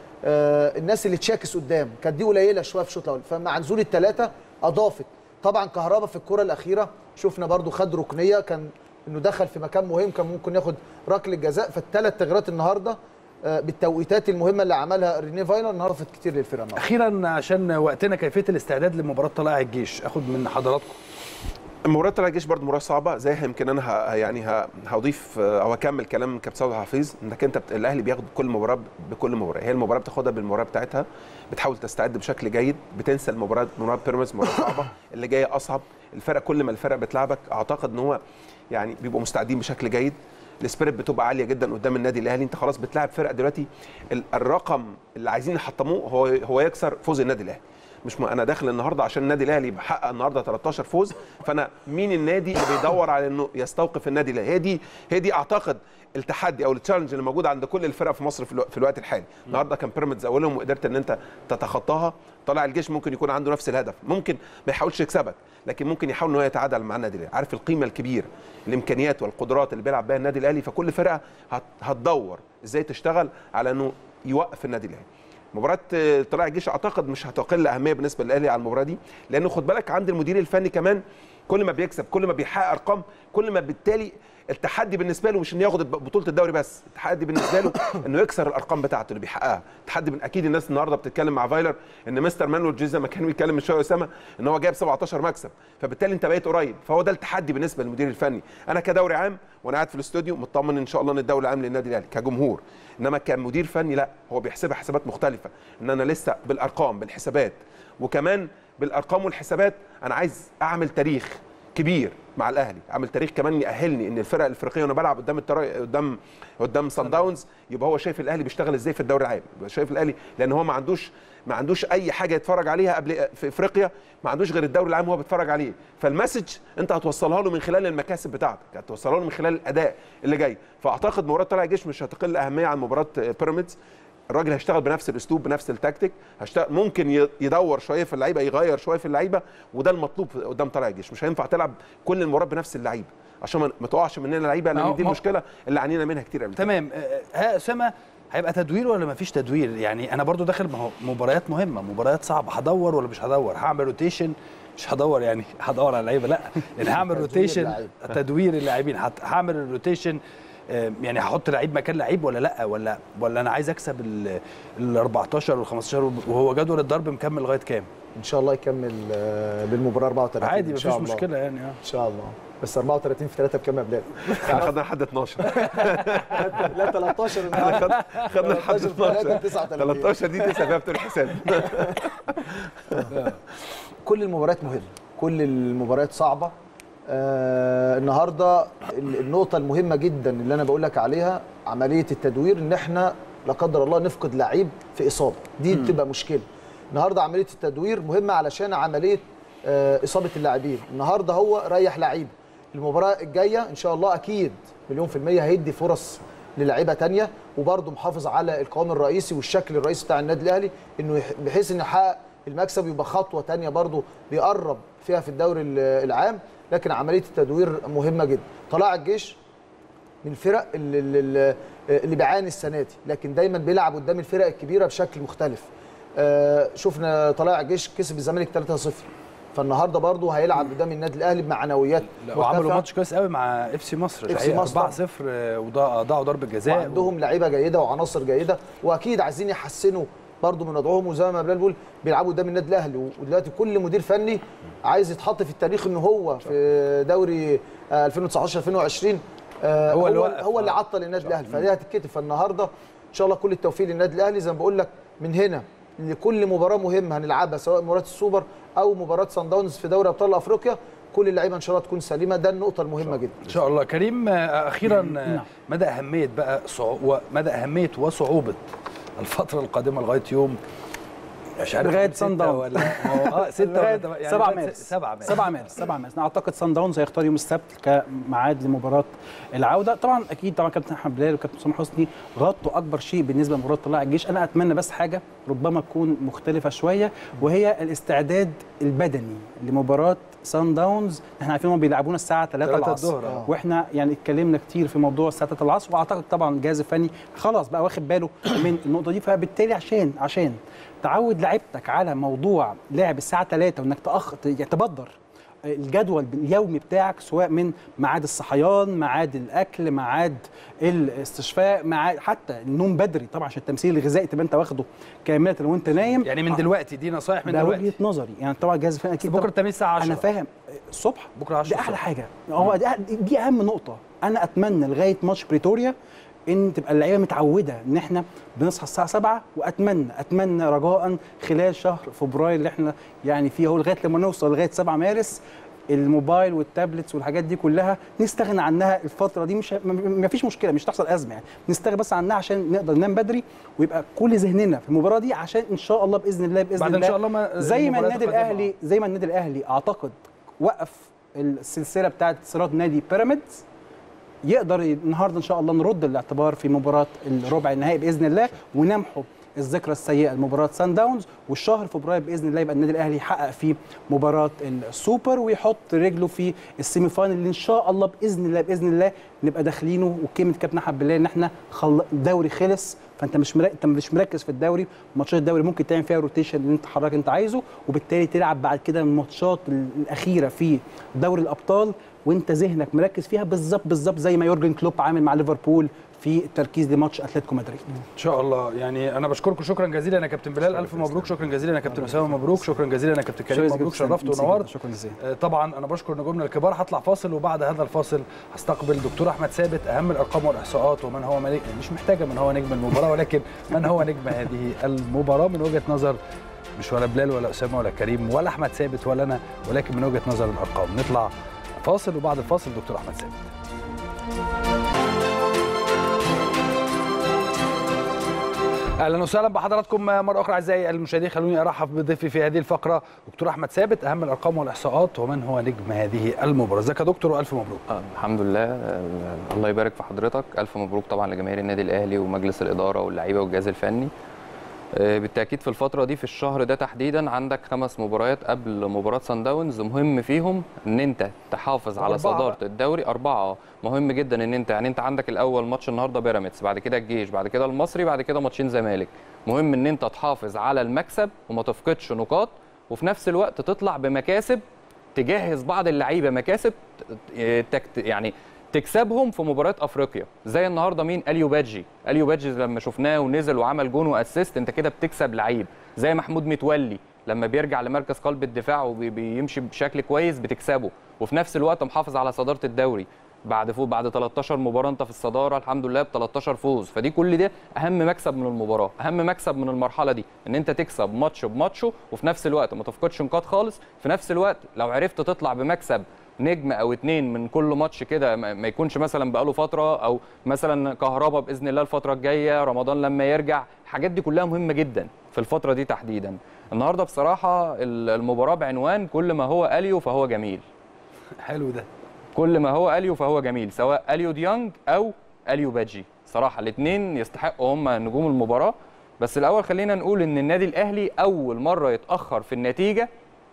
آه، الناس اللي تشاكس قدام كانت دي قليله شويه في الشوط الاول فمع نزول الثلاثه اضافت طبعا كهربا في الكره الاخيره شفنا برضو خد ركنيه كان انه دخل في مكان مهم كان ممكن ياخد ركله جزاء فالثلاث تغييرات النهارده آه، بالتوقيتات المهمه اللي عملها ريني فايلر النهارده فات كتير للفرقه النهارده اخيرا عشان وقتنا كيفيه الاستعداد لمباراه طلائع الجيش اخد من حضراتكم مباراة طلائع الجيش برضه مباراة صعبة زيها يمكن انا ه... يعني ه... هضيف آه، او هكمل كلام كابتن سعود حفيظ انك انت بت... الاهلي بياخد كل مباراة بكل مباراة هي المباراة بتاخدها بالمباراة بتاعتها بتحاول تستعد بشكل جيد بتنسى المباراة مباراة بيراميدز مباراة صعبة اللي جاية اصعب الفرق كل ما الفرق بتلعبك اعتقد ان هو يعني بيبقوا مستعدين بشكل جيد السبيريت بتبقى عاليه جدا قدام النادي الاهلي انت خلاص بتلاعب فرق دلوقتي ال- الرقم اللي عايزين يحطموه هو هو يكسر فوز النادي الاهلي مش م... انا داخل النهارده عشان النادي الاهلي بحقق النهارده 13 فوز فانا مين النادي اللي بيدور على انه يستوقف النادي الاهلي هي دي هي دي اعتقد التحدي او التشالنج اللي موجود عند كل الفرق في مصر في, الو... في الوقت الحالي النهارده كان بيراميدز اولهم وقدرت ان انت تتخطاها طلع الجيش ممكن يكون عنده نفس الهدف ممكن ما يحاولش يكسبك لكن ممكن يحاول ان هو يتعادل مع النادي الاهلي عارف القيمه الكبيره الامكانيات والقدرات اللي بيلعب بها النادي الاهلي فكل فرقه هت... هتدور ازاي تشتغل على انه يوقف النادي الاهلي مباراة آه، طلائع الجيش اعتقد مش هتقل اهميه بالنسبه للاهلي على المباراه دي لانه خد بالك عند المدير الفني كمان كل ما بيكسب كل ما بيحقق ارقام كل ما بالتالي التحدي بالنسبه له مش انه ياخد بطوله الدوري بس التحدي بالنسبه له انه يكسر الارقام بتاعته اللي بيحققها التحدي من اكيد الناس النهارده بتتكلم مع فايلر ان مستر مانويل جوزيه ما كان بيتكلم من شويه اسامه ان هو جايب 17 مكسب فبالتالي انت بقيت قريب فهو ده التحدي بالنسبه للمدير الفني انا كدوري عام وانا قاعد في الاستوديو مطمن ان شاء الله ان الدوري العام للنادي الاهلي كجمهور انما كمدير فني لا هو بيحسبها حسابات مختلفه ان انا لسه بالارقام بالحسابات وكمان بالارقام والحسابات انا عايز اعمل تاريخ كبير مع الاهلي اعمل تاريخ كمان يأهلني ان الفرق الافريقيه وانا بلعب قدام الترا... قدام قدام سان داونز يبقى هو شايف الاهلي بيشتغل ازاي في الدوري العام يبقى شايف الاهلي لان هو ما عندوش ما عندوش اي حاجه يتفرج عليها قبل في افريقيا ما عندوش غير الدوري العام هو بيتفرج عليه فالمسج انت هتوصلها له من خلال المكاسب بتاعتك هتوصلها له من خلال الاداء اللي جاي فاعتقد مباراه طلائع الجيش مش هتقل اهميه عن مباراه بيراميدز الراجل هيشتغل بنفس الاسلوب بنفس التكتيك هشتغل ممكن ي- يدور شويه في اللعيبه يغير شويه في اللعيبه وده المطلوب قدام طلائع الجيش مش هينفع تلعب كل المباريات بنفس اللعيبه عشان ما- ما تقعش مننا لعيبه ما هو- لان دي ما هو- المشكله اللي عانينا منها كتير قبل كده. تمام آه، ها اسامه هيبقى تدوير ولا مفيش تدوير يعني انا برضو داخل ما هو مباريات مهمه مباريات صعبه هدور ولا مش هدور هعمل روتيشن مش هدور يعني هدور على اللعيبه لا يعني هعمل تدوير روتيشن اللعيبة. تدوير اللاعبين هت- هعمل الروتيشن آه، يعني هحط لعيب مكان لعيب ولا لا ولا ولا انا عايز اكسب ال ال 14 وال 15 وهو جدول الضرب مكمل لغايه كام؟ ان شاء الله يكمل آه، بالمباراه 34 عادي إن مفيش شاء الله. مشكله يعني اه ان شاء الله بس 34 في 3 بكام يا بلال؟ احنا خدنا لحد 12 لا 13 خدنا خدنا لحد 12 39 13 دي تسع فيها بتوع الحساب كل المباريات مهمه كل المباريات صعبه آه النهارده النقطه المهمه جدا اللي انا بقول لك عليها عمليه التدوير ان احنا لا قدر الله نفقد لعيب في اصابه دي بتبقى مشكله النهارده عمليه التدوير مهمه علشان عمليه آه اصابه اللاعبين النهارده هو ريح لعيب المباراه الجايه ان شاء الله اكيد مليون في الميه هيدي فرص للاعيبه تانية وبرضه محافظ على القوام الرئيسي والشكل الرئيسي بتاع النادي الاهلي انه يح- بحيث انه يحقق المكسب يبقى خطوه تانية برضه بيقرب فيها في الدوري ال- العام لكن عمليه التدوير مهمه جدا طلائع الجيش من الفرق اللي, اللي, اللي بيعاني السنه دي لكن دايما بيلعب قدام الفرق الكبيره بشكل مختلف آه، شفنا طلائع الجيش كسب الزمالك 3-0 فالنهارده برضه هيلعب قدام النادي الاهلي بمعنويات لا، وعملوا مرتفعة. ماتش كويس قوي مع اف سي مصر FC الحقيقة مصر 4 0 وضاعوا ضربه جزاء وعندهم لعيبه جيده وعناصر جيده واكيد عايزين يحسنوا برضه من وضعهم وزي ما بلال بيقول بيلعبوا قدام النادي الاهلي ودلوقتي كل مدير فني عايز يتحط في التاريخ ان هو في دوري آه، 2019 2020 آه، هو اللي هو, وقف. هو اللي عطل النادي الاهلي فدي هتتكتب فالنهارده ان شاء الله كل التوفيق للنادي الاهلي زي ما بقول لك من هنا لكل مباراه مهمه هنلعبها سواء مباراه السوبر او مباراه سان داونز في دوري ابطال افريقيا كل اللعيبه ان شاء الله تكون سليمه ده النقطه المهمه جدا ان شاء الله كريم آه، اخيرا آه، مدى اهميه بقى صعو... مدى اهميه وصعوبه الفتره القادمه لغايه يوم مش عارف لغاية ستة صن داونز. ولا اه 6 لغاية ولا يعني 7 لغاية مارس 7 مارس 7 مارس 7 مارس انا اعتقد سان داونز هيختار يوم السبت كميعاد لمباراه العوده طبعا اكيد طبعا كابتن احمد بلال وكابتن حسام حسني غطوا اكبر شيء بالنسبه لمباراه طلائع الجيش انا اتمنى بس حاجه ربما تكون مختلفه شويه وهي الاستعداد البدني لمباراه سان داونز احنا عارفين هم بيلعبونا الساعه 3 3 العصر الظهر، آه. واحنا يعني اتكلمنا كتير في موضوع الساعه 3 العصر واعتقد طبعا الجهاز الفني خلاص بقى واخد باله من النقطه دي فبالتالي عشان عشان تعود لعيبتك على موضوع لعب الساعه 3 وانك تأخ... يعني تبدر الجدول اليومي بتاعك سواء من ميعاد الصحيان ميعاد الاكل ميعاد الاستشفاء ميعاد حتى النوم بدري طبعا عشان التمثيل الغذائي تبقى انت واخده كامله وانت نايم يعني من دلوقتي دي نصايح من ده دلوقتي وجهه نظري يعني طبعا الجهاز الفني اكيد بكره طبعاً التمرين الساعه 10 انا فاهم الصبح بكره 10 دي احلى حاجه هو دي, دي اهم نقطه انا اتمنى لغايه ماتش بريتوريا ان تبقى اللعيبه متعوده ان احنا بنصحى الساعه 7 واتمنى اتمنى رجاء خلال شهر فبراير اللي احنا يعني فيه اهو لغايه لما نوصل لغايه 7 مارس الموبايل والتابلتس والحاجات دي كلها نستغنى عنها الفتره دي مش ما فيش مشكله مش تحصل ازمه يعني نستغنى بس عنها عشان نقدر ننام بدري ويبقى كل ذهننا في المباراه دي عشان ان شاء الله باذن الله باذن بعد الله إن شاء الله ما- زي ما المباريات النادي القادمة. الاهلي زي ما النادي الاهلي اعتقد وقف السلسله بتاعه صراط نادي بيراميدز يقدر النهارده ان شاء الله نرد الاعتبار في مباراه الربع النهائي باذن الله ونمحو الذكرى السيئه لمباراه سان داونز والشهر فبراير باذن الله يبقى النادي الاهلي يحقق فيه مباراه السوبر ويحط رجله في السيمي فاينل اللي ان شاء الله باذن الله باذن الله نبقى داخلينه وكلمه كابتن احمد بالله ان احنا خل... الدوري خلص فانت مش مركز انت مش مركز في الدوري ماتشات الدوري ممكن تعمل فيها روتيشن اللي انت حضرتك انت عايزه وبالتالي تلعب بعد كده الماتشات الاخيره في دوري الابطال وانت ذهنك مركز فيها بالظبط بالظبط زي ما يورجن كلوب عامل مع ليفربول في التركيز لماتش اتلتيكو مدريد ان شاء الله يعني انا بشكركم شكرا جزيلا يا كابتن بلال الف مبروك شكرا جزيلا يا كابتن اسامه مبروك شكرا جزيلا يا كابتن كريم مبروك شرفت ونورت شكرا جزيلا آه، طبعا انا بشكر نجومنا الكبار هطلع فاصل وبعد هذا الفاصل هستقبل دكتور احمد ثابت اهم الارقام والاحصاءات ومن هو ملك مش محتاجه من هو نجم المباراه ولكن من هو نجم هذه المباراه من وجهه نظر مش ولا بلال ولا اسامه ولا كريم ولا احمد ثابت ولا انا ولكن من وجهه نظر الارقام نطلع فاصل وبعد الفاصل دكتور احمد ثابت اهلا وسهلا بحضراتكم مره اخرى اعزائي المشاهدين خلوني ارحب بضيفي في هذه الفقره دكتور احمد ثابت اهم الارقام والاحصاءات ومن هو نجم هذه المباراه ازيك يا دكتور والف مبروك آه، الحمد لله آه، الله يبارك في حضرتك الف مبروك طبعا لجماهير النادي الاهلي ومجلس الاداره واللعيبه والجهاز الفني آه، بالتاكيد في الفتره دي في الشهر ده تحديدا عندك خمس مباريات قبل مباراه سان داونز مهم فيهم ان انت تحافظ على أربعة صداره بقى. الدوري اربعه مهم جدا ان انت يعني انت عندك الاول ماتش النهارده بيراميدز بعد كده الجيش بعد كده المصري بعد كده ماتشين زمالك مهم ان انت تحافظ على المكسب وما تفقدش نقاط وفي نفس الوقت تطلع بمكاسب تجهز بعض اللعيبه مكاسب ت- تكت يعني تكسبهم في مباريات افريقيا زي النهارده مين اليو بادجي اليو بادجي لما شفناه ونزل وعمل جون واسيست انت كده بتكسب لعيب زي محمود متولي لما بيرجع لمركز قلب الدفاع وبيمشي بشكل كويس بتكسبه وفي نفس الوقت محافظ على صداره الدوري بعد فوز بعد 13 مباراه انت في الصداره الحمد لله ب 13 فوز فدي كل ده اهم مكسب من المباراه اهم مكسب من المرحله دي ان انت تكسب ماتش بماتشه وفي نفس الوقت ما تفقدش نقاط خالص في نفس الوقت لو عرفت تطلع بمكسب نجم او اتنين من كل ماتش كده ما يكونش مثلا بقاله فتره او مثلا كهربا باذن الله الفتره الجايه رمضان لما يرجع الحاجات دي كلها مهمه جدا في الفتره دي تحديدا النهارده بصراحه المباراه بعنوان كل ما هو اليو فهو جميل حلو ده كل ما هو اليو فهو جميل سواء اليو ديانج او اليو باجي صراحه الاثنين يستحقوا هم نجوم المباراه بس الاول خلينا نقول ان النادي الاهلي اول مره يتاخر في النتيجه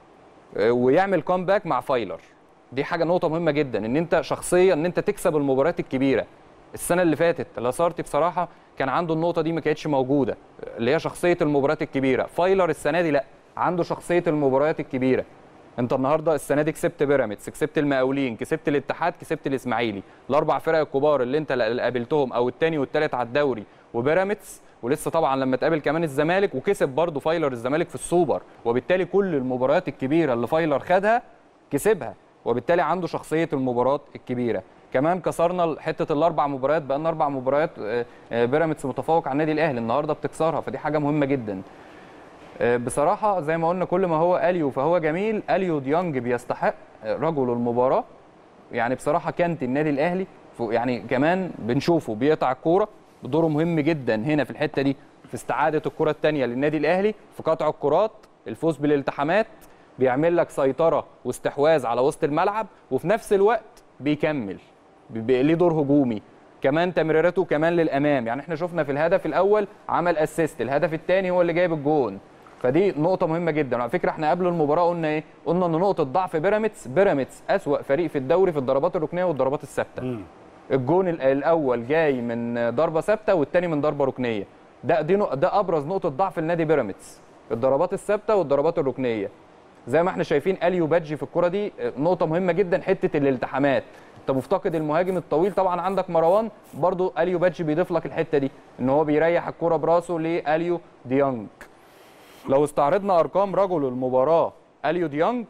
ويعمل كومباك مع فايلر دي حاجه نقطه مهمه جدا ان انت شخصيا ان انت تكسب المباريات الكبيره السنه اللي فاتت لاسارتي بصراحه كان عنده النقطه دي ما كانتش موجوده اللي هي شخصيه المباريات الكبيره فايلر السنه دي لا عنده شخصيه المباريات الكبيره انت النهارده السنه دي كسبت بيراميدز كسبت المقاولين كسبت الاتحاد كسبت الاسماعيلي الاربع فرق الكبار اللي انت قابلتهم او الثاني والثالث على الدوري وبيراميدز ولسه طبعا لما تقابل كمان الزمالك وكسب برضه فايلر الزمالك في السوبر وبالتالي كل المباريات الكبيره اللي فايلر خدها كسبها وبالتالي عنده شخصيه المباراه الكبيره كمان كسرنا حته الاربع مباريات بقى لنا اربع مباريات بيراميدز متفوق على النادي الاهلي النهارده بتكسرها فدي حاجه مهمه جدا بصراحه زي ما قلنا كل ما هو اليو فهو جميل اليو ديانج بيستحق رجل المباراه يعني بصراحه كانت النادي الاهلي يعني كمان بنشوفه بيقطع الكوره دوره مهم جدا هنا في الحته دي في استعاده الكره الثانيه للنادي الاهلي في قطع الكرات الفوز بالالتحامات بيعمل لك سيطره واستحواذ على وسط الملعب وفي نفس الوقت بيكمل ليه دور هجومي كمان تمريراته كمان للامام يعني احنا شفنا في الهدف الاول عمل اسيست الهدف الثاني هو اللي جايب الجون فدي نقطه مهمه جدا وعلى فكره احنا قبل المباراه قلنا ايه قلنا ان نقطه ضعف بيراميدز بيراميدز اسوا فريق في الدوري في الضربات الركنيه والضربات الثابته الجون الاول جاي من ضربه ثابته والثاني من ضربه ركنيه ده دي ده ابرز نقطه ضعف لنادي بيراميدز الضربات الثابته والضربات الركنيه زي ما احنا شايفين اليو بادجي في الكره دي نقطه مهمه جدا حته الالتحامات انت مفتقد المهاجم الطويل طبعا عندك مروان برضو اليو بادجي بيضيف لك الحته دي ان هو بيريح الكره براسه لاليو ديانج لو استعرضنا ارقام رجل المباراه اليو ديانج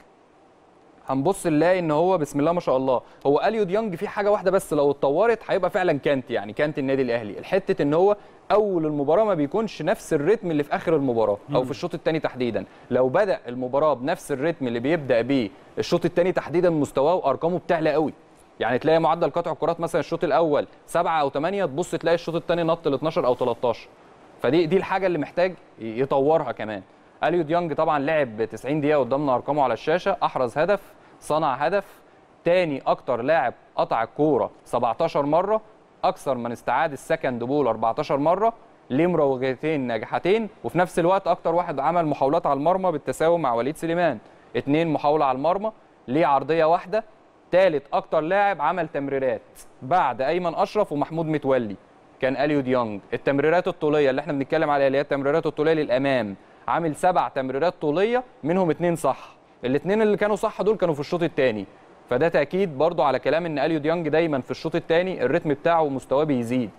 هنبص نلاقي ان هو بسم الله ما شاء الله هو اليو ديانج في حاجه واحده بس لو اتطورت هيبقى فعلا كانت يعني كانت النادي الاهلي الحته ان هو اول المباراه ما بيكونش نفس الريتم اللي في اخر المباراه او في الشوط الثاني تحديدا لو بدا المباراه بنفس الريتم اللي بيبدا بيه الشوط الثاني تحديدا مستواه وارقامه بتعلى قوي يعني تلاقي معدل قطع الكرات مثلا الشوط الاول 7 او 8 تبص تلاقي الشوط الثاني نط ل 12 او 13 فدي دي الحاجه اللي محتاج يطورها كمان اليو ديانج طبعا لعب 90 دقيقه قدامنا ارقامه على الشاشه احرز هدف صنع هدف تاني اكتر لاعب قطع الكوره 17 مره اكثر من استعاد السكند بول 14 مره ليه مراوغتين ناجحتين وفي نفس الوقت اكتر واحد عمل محاولات على المرمى بالتساوي مع وليد سليمان اتنين محاوله على المرمى ليه عرضيه واحده ثالث اكتر لاعب عمل تمريرات بعد ايمن اشرف ومحمود متولي كان اليو ديانج التمريرات الطوليه اللي احنا بنتكلم عليها اللي هي التمريرات الطوليه للامام عامل سبع تمريرات طوليه منهم اتنين صح الاثنين اللي كانوا صح دول كانوا في الشوط الثاني فده تاكيد برضو على كلام ان اليو ديانج دايما في الشوط الثاني الريتم بتاعه ومستواه بيزيد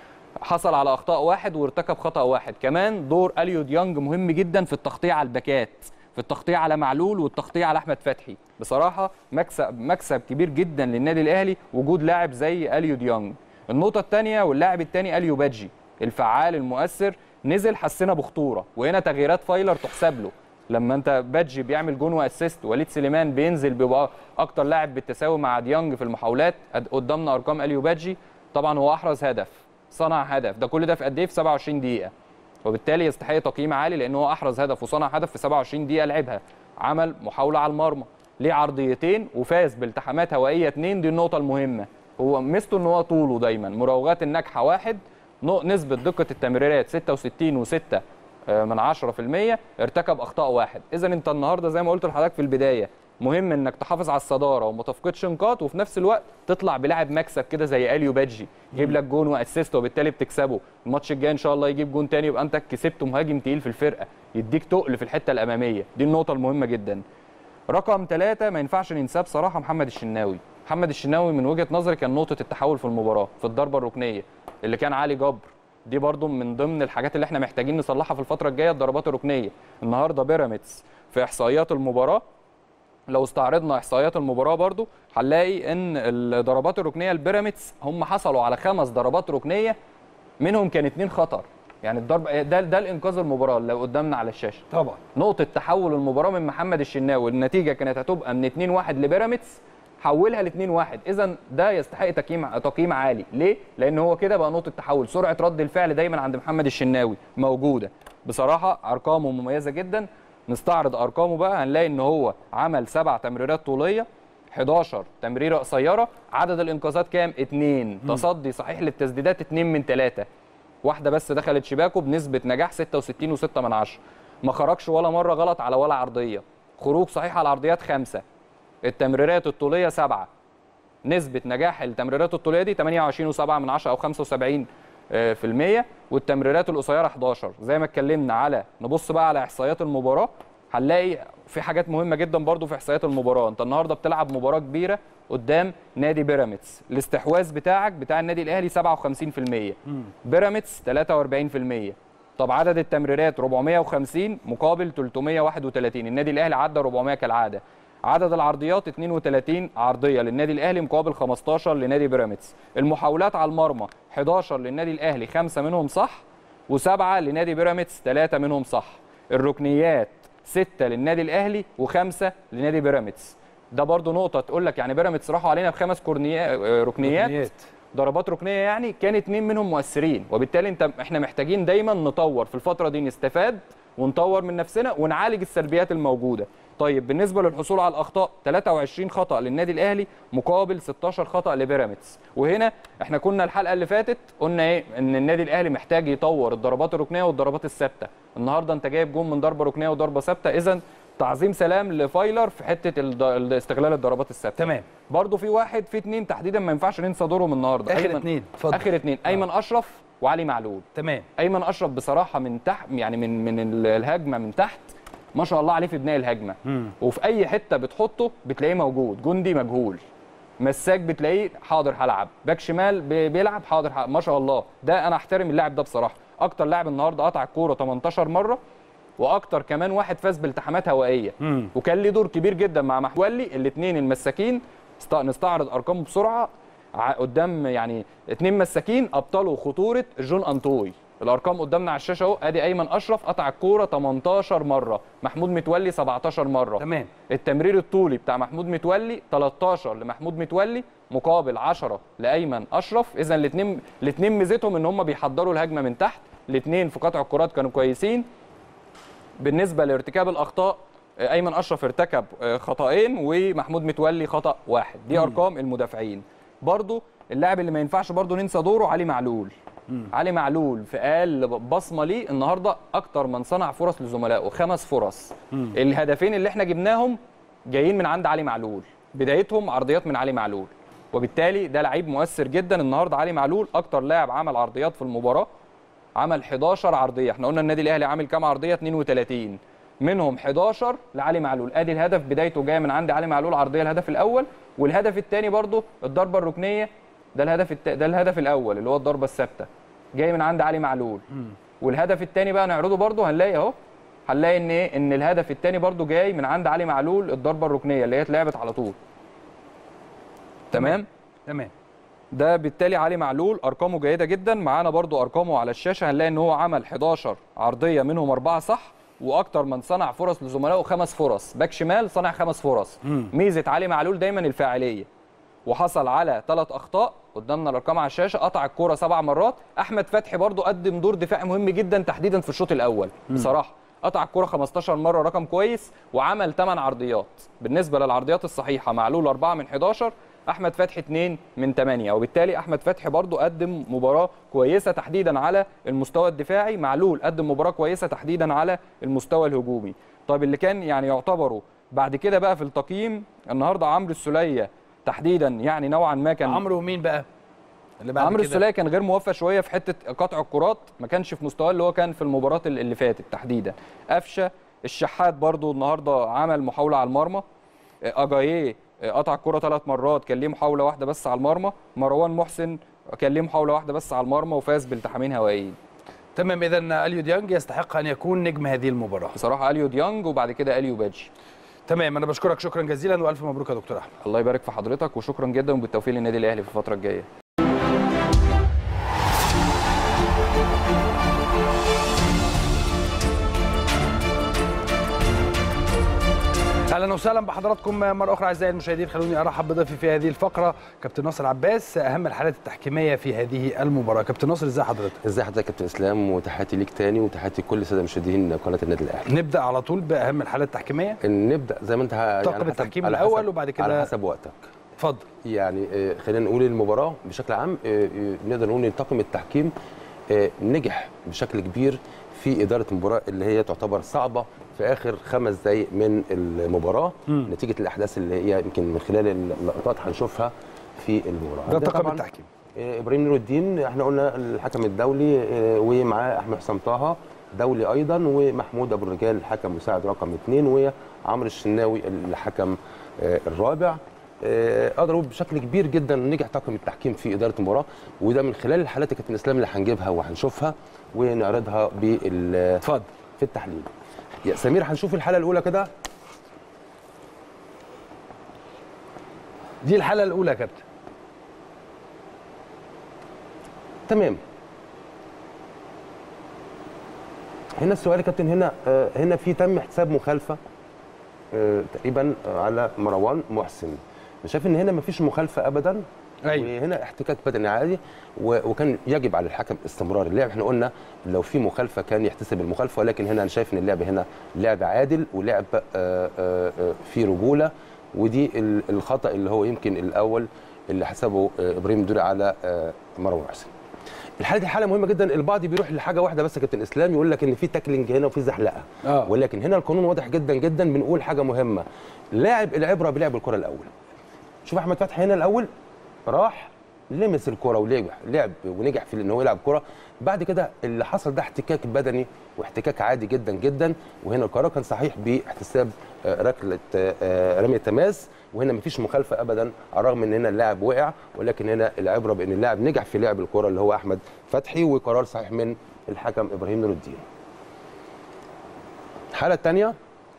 حصل على اخطاء واحد وارتكب خطا واحد كمان دور اليو ديانج مهم جدا في التغطيه على الباكات في التغطيه على معلول والتغطيه على احمد فتحي بصراحه مكسب مكسب كبير جدا للنادي الاهلي وجود لاعب زي اليو ديانج النقطه الثانيه واللاعب الثاني اليو بادجي الفعال المؤثر نزل حسنا بخطوره وهنا تغييرات فايلر تحسب له لما انت بادجي بيعمل جون واسيست وليد سليمان بينزل بيبقى اكتر لاعب بالتساوي مع ديانج في المحاولات قدامنا ارقام اليو بادجي طبعا هو احرز هدف صنع هدف ده كل ده في قد ايه في 27 دقيقه وبالتالي يستحق تقييم عالي لان هو احرز هدف وصنع هدف في 27 دقيقه لعبها عمل محاوله على المرمى ليه عرضيتين وفاز بالتحامات هوائيه اثنين دي النقطه المهمه هو ميزته ان هو طوله دايما مراوغات الناجحه واحد نسبه دقه التمريرات 66 و6 من 10% ارتكب اخطاء واحد اذا انت النهارده زي ما قلت لحضرتك في البدايه مهم انك تحافظ على الصداره وما تفقدش نقاط وفي نفس الوقت تطلع بلاعب مكسب كده زي اليو بادجي يجيب لك جون واسيست وبالتالي بتكسبه الماتش الجاي ان شاء الله يجيب جون تاني يبقى انت كسبت مهاجم تقيل في الفرقه يديك تقل في الحته الاماميه دي النقطه المهمه جدا رقم ثلاثة ما ينفعش ننساه بصراحه محمد الشناوي محمد الشناوي من وجهه نظري كان نقطه التحول في المباراه في الضربه الركنيه اللي كان علي جبر دي برضو من ضمن الحاجات اللي احنا محتاجين نصلحها في الفتره الجايه الضربات الركنيه النهارده بيراميدز في احصائيات المباراه لو استعرضنا احصائيات المباراه برضو هنلاقي ان الضربات الركنيه البيراميدز هم حصلوا على خمس ضربات ركنيه منهم كان اتنين خطر يعني الضرب ده ده الانقاذ المباراه اللي قدامنا على الشاشه طبعا نقطه تحول المباراه من محمد الشناوي النتيجه كانت هتبقى من 2-1 لبيراميدز حولها ل 2-1 اذا ده يستحق تقييم تقييم عالي ليه لان هو كده بقى نقطه تحول سرعه رد الفعل دايما عند محمد الشناوي موجوده بصراحه ارقامه مميزه جدا نستعرض ارقامه بقى هنلاقي ان هو عمل سبع تمريرات طوليه 11 تمريره قصيره عدد الانقاذات كام 2 تصدي صحيح للتسديدات 2 من 3 واحده بس دخلت شباكه بنسبه نجاح 66 و6 من 10 ما خرجش ولا مره غلط على ولا عرضيه خروج صحيح على العرضيات خمسة التمريرات الطوليه سبعة نسبة نجاح التمريرات الطولية دي 28.7 من 10 أو 75 في المية والتمريرات القصيرة 11 زي ما اتكلمنا على نبص بقى على إحصائيات المباراة هنلاقي في حاجات مهمة جدا برضو في إحصائيات المباراة أنت النهاردة بتلعب مباراة كبيرة قدام نادي بيراميدز الاستحواذ بتاعك بتاع النادي الأهلي 57% بيراميدز 43% طب عدد التمريرات 450 مقابل 331 النادي الأهلي عدى 400 كالعادة عدد العرضيات 32 عرضيه للنادي الاهلي مقابل 15 لنادي بيراميدز المحاولات على المرمى 11 للنادي الاهلي خمسه منهم صح وسبعه لنادي بيراميدز ثلاثه منهم صح الركنيات سته للنادي الاهلي وخمسه لنادي بيراميدز ده برضو نقطه تقول لك يعني بيراميدز راحوا علينا بخمس كورنيات ركنيات, ركنيات. ضربات ركنيه يعني كان اتنين منهم مؤثرين وبالتالي انت احنا محتاجين دايما نطور في الفتره دي نستفاد ونطور من نفسنا ونعالج السلبيات الموجوده طيب بالنسبه للحصول على الاخطاء 23 خطا للنادي الاهلي مقابل 16 خطا لبيراميدز وهنا احنا كنا الحلقه اللي فاتت قلنا ايه ان النادي الاهلي محتاج يطور الضربات الركنيه والضربات الثابته النهارده انت جايب جون من ضربه ركنيه وضربه ثابته اذا تعظيم سلام لفايلر في حته استغلال الضربات الثابته تمام برضو في واحد في اثنين تحديدا ما ينفعش ننسى دورهم النهارده اخر اثنين اتفضل اخر اثنين ايمن اشرف وعلي معلول تمام ايمن اشرف بصراحه من تحت يعني من من الهجمه من تحت ما شاء الله عليه في بناء الهجمه مم. وفي اي حته بتحطه بتلاقيه موجود جندي مجهول مساك بتلاقيه حاضر هلعب باك شمال بيلعب حاضر هلعب. ما شاء الله ده انا احترم اللاعب ده بصراحه اكتر لاعب النهارده قطع الكوره 18 مره واكتر كمان واحد فاز بالتحامات هوائيه مم. وكان ليه دور كبير جدا مع محولي الاثنين المساكين نستعرض ارقامه بسرعه قدام يعني اثنين مساكين ابطلوا خطوره جون انطوي الارقام قدامنا على الشاشه اهو ادي ايمن اشرف قطع الكوره 18 مره محمود متولي 17 مره تمام التمرير الطولي بتاع محمود متولي 13 لمحمود متولي مقابل 10 لايمن اشرف اذا الاثنين الاثنين ميزتهم ان هم بيحضروا الهجمه من تحت الاثنين في قطع الكرات كانوا كويسين بالنسبه لارتكاب الاخطاء ايمن اشرف ارتكب خطأين ومحمود متولي خطأ واحد دي ارقام المدافعين برضو اللاعب اللي ما ينفعش برضو ننسى دوره علي معلول مم. علي معلول في اقل بصمه ليه النهارده اكتر من صنع فرص لزملائه خمس فرص مم. الهدفين اللي احنا جبناهم جايين من عند علي معلول بدايتهم عرضيات من علي معلول وبالتالي ده لعيب مؤثر جدا النهارده علي معلول اكتر لاعب عمل عرضيات في المباراه عمل 11 عرضيه احنا قلنا النادي الاهلي عامل كام عرضيه 32 منهم 11 لعلي معلول ادي الهدف بدايته جايه من عند علي معلول عرضيه الهدف الاول والهدف الثاني برضو الضربه الركنيه ده الهدف الت... ده الهدف الاول اللي هو الضربه الثابته جاي من عند علي معلول مم. والهدف الثاني بقى نعرضه برضو هنلاقي اهو هنلاقي ان ايه ان الهدف الثاني برضو جاي من عند علي معلول الضربه الركنيه اللي هي اتلعبت على طول تمام تمام ده بالتالي علي معلول ارقامه جيده جدا معانا برضو ارقامه على الشاشه هنلاقي ان هو عمل 11 عرضيه منهم اربعه صح واكتر من صنع فرص لزملائه خمس فرص باك شمال صنع خمس فرص مم. ميزه علي معلول دايما الفاعليه وحصل على ثلاث اخطاء قدامنا الارقام على الشاشه قطع الكوره سبع مرات احمد فتحي برضو قدم دور دفاعي مهم جدا تحديدا في الشوط الاول بصراحه قطع الكوره 15 مره رقم كويس وعمل 8 عرضيات بالنسبه للعرضيات الصحيحه معلول 4 من 11 احمد فتحي 2 من 8 وبالتالي احمد فتحي برضو قدم مباراه كويسه تحديدا على المستوى الدفاعي معلول قدم مباراه كويسه تحديدا على المستوى الهجومي طيب اللي كان يعني يعتبروا بعد كده بقى في التقييم النهارده عمرو السوليه تحديدا يعني نوعا ما كان عمرو مين بقى اللي بعد عمرو السوليه كان غير موفق شويه في حته قطع الكرات ما كانش في مستواه اللي هو كان في المباراه اللي فاتت تحديدا قفشه الشحات برضو النهارده عمل محاوله على المرمى اجاييه قطع الكره ثلاث مرات كان ليه محاوله واحده بس على المرمى مروان محسن كان ليه محاوله واحده بس على المرمى وفاز بالتحامين هوائيين تمام اذا اليو ديانج يستحق ان يكون نجم هذه المباراه بصراحه اليو ديانج وبعد كده اليو باجي تمام انا بشكرك شكرا جزيلا والف مبروك يا دكتور احمد الله يبارك في حضرتك وشكرا جدا وبالتوفيق للنادي الاهلي في الفتره الجايه اهلا وسهلا بحضراتكم مره اخرى اعزائي المشاهدين خلوني ارحب بضيفي في هذه الفقره كابتن ناصر عباس اهم الحالات التحكيميه في هذه المباراه كابتن ناصر ازي حضرتك ازي حضرتك يا كابتن اسلام وتحياتي ليك تاني وتحياتي لكل الساده المشاهدين قناه النادي الاهلي نبدا على طول باهم الحالات التحكيميه نبدا زي ما انت ه- طاقم على حسب- التحكيم على الأول حسب- وبعد كده- على حسب وقتك اتفضل يعني آه، خلينا نقول المباراه بشكل عام آه، آه، نقدر نقول ان طاقم التحكيم آه، نجح بشكل كبير في اداره المباراه اللي هي تعتبر صعبه في اخر خمس دقائق من المباراه مم. نتيجه الاحداث اللي هي يمكن من خلال اللقطات هنشوفها في المباراه ده عندنا طاقم طبعاً التحكيم آه، ابراهيم نور الدين احنا قلنا الحكم الدولي آه، ومعاه احمد حسام طه دولي ايضا ومحمود ابو الرجال الحكم مساعد رقم اثنين وعمرو الشناوي الحكم آه، الرابع آه، اقدر اقول بشكل كبير جدا نجح طاقم التحكيم في اداره المباراه وده من خلال الحالات يا كابتن اسلام اللي هنجيبها وهنشوفها ونعرضها بال اتفضل في التحليل يا سمير هنشوف الحاله الاولى كده دي الحاله الاولى يا كابتن تمام هنا السؤال يا كابتن هنا آه، هنا في تم احتساب مخالفه آه، تقريبا آه، على مروان محسن انا شايف ان هنا مفيش مخالفه ابدا أيوة. وهنا احتكاك بدني عادي و- وكان يجب على الحكم استمرار اللعب احنا قلنا لو في مخالفه كان يحتسب المخالفه ولكن هنا انا شايف ان اللعب هنا لعب عادل ولعب آه، آه، آه، فيه رجوله ودي ال- الخطا اللي هو يمكن الاول اللي حسبه آه، ابراهيم دوري على آه، مروان محسن الحاله دي حاله مهمه جدا البعض بيروح لحاجه واحده بس يا كابتن اسلام يقول لك ان في تاكلينج هنا وفي زحلقه آه. ولكن هنا القانون واضح جدا جدا بنقول حاجه مهمه لاعب العبره بلعب الكره الاول شوف احمد فتحي هنا الاول راح لمس الكره ولعب لعب ونجح في ان هو يلعب كره بعد كده اللي حصل ده احتكاك بدني واحتكاك عادي جدا جدا وهنا القرار كان صحيح باحتساب آه، ركله آه، رمي التماس وهنا مفيش مخالفه ابدا على الرغم ان هنا اللاعب وقع ولكن هنا العبره بان اللاعب نجح في لعب الكره اللي هو احمد فتحي وقرار صحيح من الحكم ابراهيم نور الدين الحاله الثانيه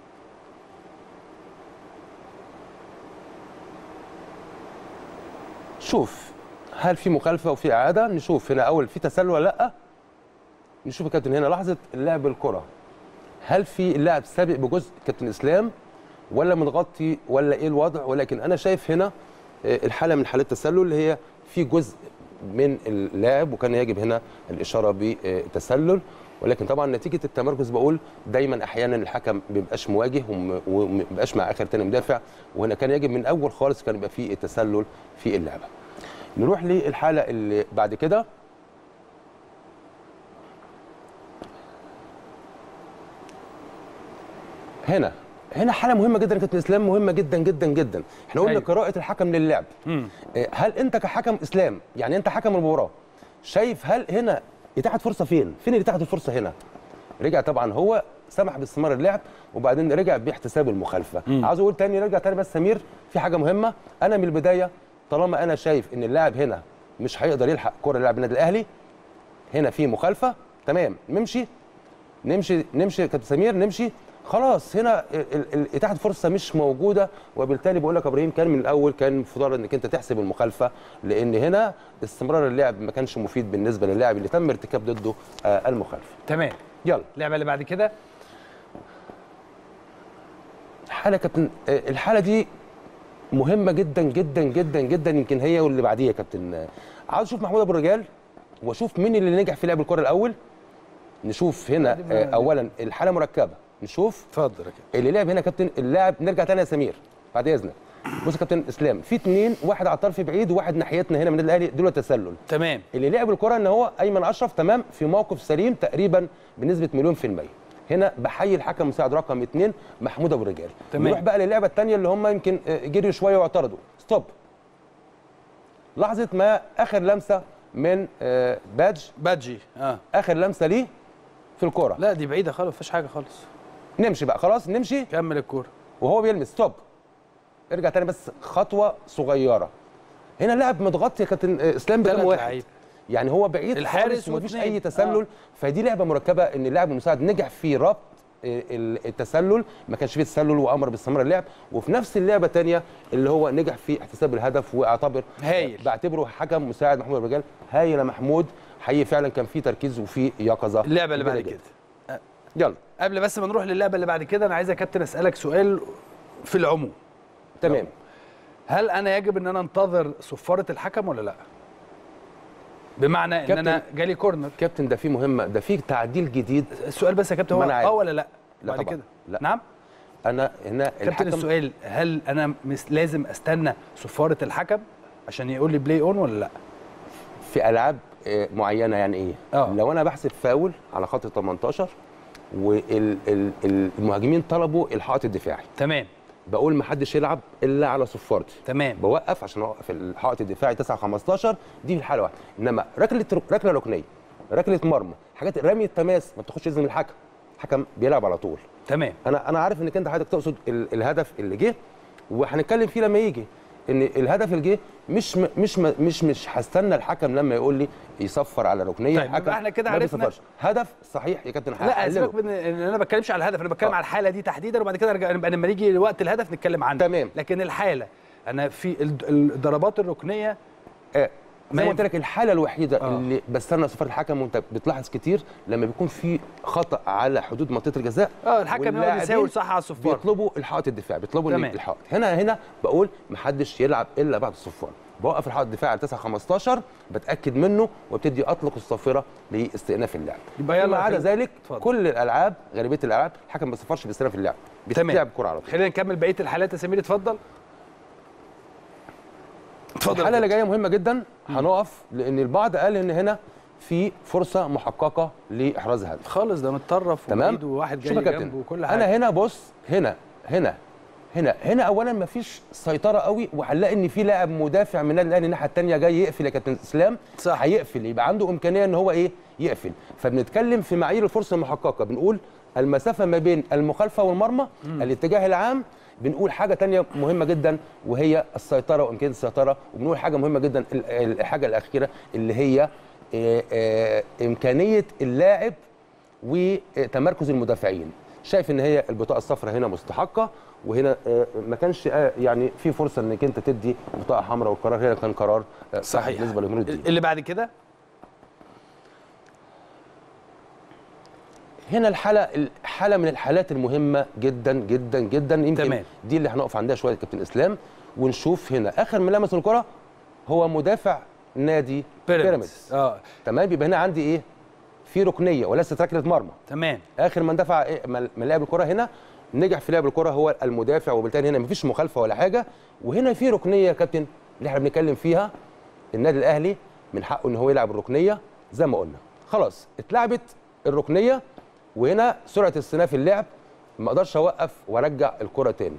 شوف هل في مخالفه وفي اعاده نشوف هنا اول في تسلل ولا لا نشوف يا كابتن هنا لحظه لعب الكره هل في اللاعب سابق بجزء كابتن اسلام ولا متغطي ولا ايه الوضع ولكن انا شايف هنا آه، الحاله من حالات التسلل اللي هي في جزء من اللاعب وكان يجب هنا الاشاره بتسلل ولكن طبعا نتيجه التمركز بقول دايما احيانا الحكم ما بيبقاش مواجه وم- وما بيبقاش مع اخر تاني مدافع وهنا كان يجب من اول خالص كان يبقى في التسلل في اللعبه نروح للحاله اللي بعد كده هنا هنا حاله مهمه جدا يا كابتن اسلام مهمه جدا جدا جدا احنا قلنا أيوة. قراءه الحكم للعب مم. إيه، هل انت كحكم اسلام يعني انت حكم المباراه شايف هل هنا اتاحت فرصه فين فين اللي اتاحت الفرصه هنا رجع طبعا هو سمح باستمرار اللعب وبعدين رجع باحتساب المخالفه عاوز اقول تاني رجع تاني بس سمير في حاجه مهمه انا من البدايه طالما انا شايف ان اللاعب هنا مش هيقدر يلحق كره لاعب النادي الاهلي هنا في مخالفه تمام نمشي نمشي نمشي يا كابتن سمير نمشي خلاص هنا ال- ال- ال- اتاحه فرصه مش موجوده وبالتالي بقول لك يا ابراهيم كان من الاول كان المفترض انك انت تحسب المخالفه لان هنا استمرار اللعب ما كانش مفيد بالنسبه للاعب اللي تم ارتكاب ضده آه، المخالفه تمام يلا اللعبه اللي بعد كده حاله كابتن آه، الحاله دي مهمه جدا جدا جدا جدا يمكن هي واللي بعديها يا كابتن آه، عاوز اشوف محمود ابو الرجال واشوف مين اللي نجح في لعب الكره الاول نشوف هنا آه، اولا الحاله مركبه نشوف اتفضل يا كابتن اللي لعب هنا كابتن اللاعب نرجع تاني يا سمير بعد اذنك بص يا كابتن اسلام في اثنين واحد على الطرف بعيد وواحد ناحيتنا هنا من النادي الاهلي دول تسلل تمام اللي لعب الكره ان هو ايمن اشرف تمام في موقف سليم تقريبا بنسبه مليون في الميه هنا بحيي الحكم مساعد رقم اثنين محمود ابو الرجال تمام. نروح بقى للعبه الثانيه اللي هم يمكن آه، جريوا شويه واعترضوا ستوب لحظه ما اخر لمسه من آه، بادج بادجي اه اخر لمسه ليه في الكره لا دي بعيده خالص مفيش حاجه خالص نمشي بقى خلاص نمشي كمل الكوره وهو بيلمس ستوب ارجع تاني بس خطوه صغيره هنا لاعب متغطي يا كابتن اسلام بكام ثلاث واحد لعيبة. يعني هو بعيد الحارس خالص ومفيش واثنين. اي تسلل آه. فدي لعبه مركبه ان اللاعب المساعد نجح في ربط ال- التسلل ما كانش فيه تسلل وامر باستمرار اللعب وفي نفس اللعبه الثانيه اللي هو نجح في احتساب الهدف واعتبر هايل. بعتبره حكم مساعد محمود الرجال هايل يا محمود حقيقي فعلا كان في تركيز وفي يقظه اللعبه اللي بعد كبيرة كده جداً. يلا قبل بس ما نروح للعبه اللي بعد كده انا عايز يا كابتن اسالك سؤال في العموم تمام هل انا يجب ان انا انتظر صفاره الحكم ولا لا بمعنى ان كابتن- انا جالي كورنر كابتن ده في مهمه ده في تعديل جديد السؤال بس يا كابتن ما هو أنا عارف. اه ولا لا لا بعد طبعاً. كده لا. نعم انا هنا كابتن الحكم السؤال هل انا مس لازم استنى صفاره الحكم عشان يقول لي بلاي اون ولا لا في العاب آه، معينه يعني ايه آه. لو انا بحسب فاول على خط ال 18 والمهاجمين طلبوا الحائط الدفاعي تمام بقول ما حدش يلعب الا على صفارتي تمام بوقف عشان اوقف الحائط الدفاعي 9 15 دي في حاله واحده انما ركله ركله ركنيه ركله مرمى حاجات رمي التماس ما بتاخدش اذن الحكم الحكم بيلعب على طول تمام انا انا عارف انك انت حضرتك تقصد ال- الهدف اللي جه وهنتكلم فيه لما يجي ان الهدف اللي جه مش م- مش م- مش مش هستنى الحكم لما يقول لي يصفر على ركنيه طيب، يبقى الحكم احنا كده ما عرفنا- بيصفرش. هدف صحيح يا كابتن لا هحلله. سيبك من ان انا ما بتكلمش على الهدف انا بتكلم آه. على الحاله دي تحديدا وبعد كده نرجع نبقى لما نيجي وقت الهدف نتكلم عنه تمام. لكن الحاله انا في الد- الضربات الركنيه آه، ما زي ما قلت ينفع. لك الحاله الوحيده آه. اللي بستنى صفاره الحكم وانت بتلاحظ كتير لما بيكون في خطا على حدود منطقه الجزاء اه الحكم يقعد واللاعبين يساوي صح على الصفار بيطلبوا الحائط الدفاع بيطلبوا إن تمام. الحائط هنا هنا بقول ما حدش يلعب الا بعد الصفار بوقف الحائط الدفاعي على 9 15 بتاكد منه وابتدي اطلق الصافره لاستئناف اللعب يبقى يلا فيما عدا خلي- ذلك اتفضل. كل الالعاب غالبيه الالعاب الحكم ما بيصفرش باستئناف اللعب تمام. بيستلعب كره على طول خلينا نكمل بقيه الحالات يا سمير اتفضل اتفضل الحاله اللي جايه مهمه جدا هنقف لان البعض قال ان هنا في فرصه محققه لاحراز هدف خالص ده متطرف تمام وبعيد وواحد شوف يا جاي كابتن جنبه وكل حاجه انا هنا بص هنا هنا هنا هنا اولا مفيش سيطره قوي وهنلاقي ان في لاعب مدافع من النادي الاهلي الناحيه الثانيه جاي يقفل يا كابتن اسلام صح. هيقفل يبقى عنده امكانيه ان هو ايه يقفل فبنتكلم في معايير الفرصه المحققه بنقول المسافه ما بين المخالفه والمرمى الاتجاه العام بنقول حاجه تانية مهمه جدا وهي السيطره وامكانيه السيطره وبنقول حاجه مهمه جدا ال- الحاجه الاخيره اللي هي آه، آه، امكانيه اللاعب وتمركز المدافعين شايف ان هي البطاقه الصفراء هنا مستحقه وهنا آه، ما كانش آه، يعني في فرصه انك انت تدي بطاقه حمراء والقرار هنا كان قرار آه، صح صحيح بالنسبه لجمهور الدين اللي بعد كده هنا الحاله حاله من الحالات المهمه جدا جدا جدا يمكن تمام. دي اللي هنقف عندها شويه كابتن اسلام ونشوف هنا اخر من لمس الكره هو مدافع نادي بيراميدز اه تمام يبقى هنا عندي ايه في ركنيه وليست ركله مرمى تمام اخر من دفع إيه من من لعب الكره هنا نجح في لعب الكره هو المدافع وبالتالي هنا مفيش مخالفه ولا حاجه وهنا في ركنيه يا كابتن اللي احنا بنتكلم فيها النادي الاهلي من حقه ان هو يلعب الركنيه زي ما قلنا خلاص اتلعبت الركنيه وهنا سرعه استئناف اللعب ما اقدرش اوقف وارجع الكره تاني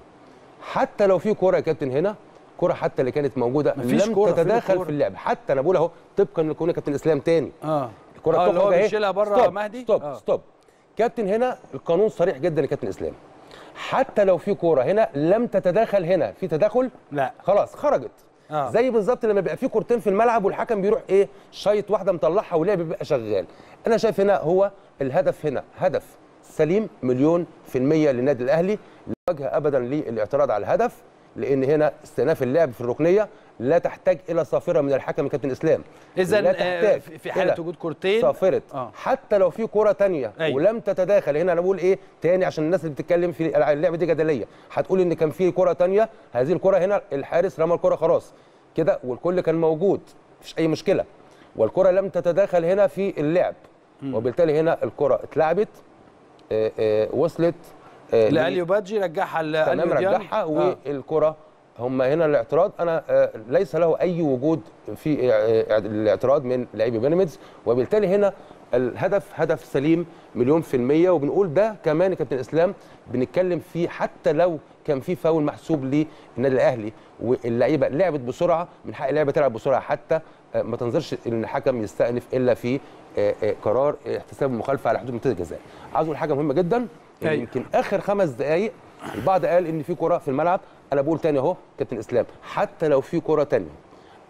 حتى لو في كره يا كابتن هنا كره حتى اللي كانت موجوده مفيش لم كرة، فين تتداخل الكرة؟ في اللعب حتى انا بقول اهو طبقا لقانون كابتن اسلام تاني اه الكره آه، اللي هو بتخرج أهي. بيشيلها بره ستوب، مهدي؟ ستوب آه. ستوب كابتن هنا القانون صريح جدا يا كابتن اسلام حتى لو في كوره هنا لم تتداخل هنا في تداخل لا خلاص خرجت آه. زي بالظبط لما بيبقى في كورتين في الملعب والحكم بيروح ايه شايط واحده مطلعها واللعب بيبقى شغال انا شايف هنا هو الهدف هنا هدف سليم مليون في المية للنادي الاهلي لا وجه ابدا للاعتراض على الهدف لان هنا استئناف اللعب في الركنيه لا تحتاج الى صافره من الحكم يا كابتن اسلام اذا لا آه، تحتاج في في حاله إلى وجود كورتين صافره آه. حتى لو في كره تانية أيوة. ولم تتداخل هنا انا بقول ايه تاني عشان الناس اللي بتتكلم في اللعبه دي جدليه هتقول ان كان في كره تانية هذه الكره هنا الحارس رمى الكره خلاص كده والكل كان موجود مفيش اي مشكله والكره لم تتداخل هنا في اللعب وبالتالي هنا الكره اتلعبت آه، آه، وصلت آه، ل- لاليو بادجي رجعها تمام لاليو ديانج رجعها آه. والكره هم هنا الاعتراض انا آه، ليس له اي وجود في آه، الاعتراض من لاعبي بيراميدز وبالتالي هنا الهدف هدف سليم مليون في المية وبنقول ده كمان يا كابتن اسلام بنتكلم فيه حتى لو كان في فاول محسوب للنادي الاهلي واللعيبه لعبت بسرعه من حق اللعيبه تلعب بسرعه حتى آه، ما تنظرش ان الحكم يستأنف الا في آه، آه، قرار احتساب المخالفه على حدود منطقه الجزاء عاوز اقول حاجه مهمه جدا إن أيوة. يمكن اخر خمس دقائق البعض قال ان في كره في الملعب انا بقول تاني اهو كابتن اسلام حتى لو في كره تانية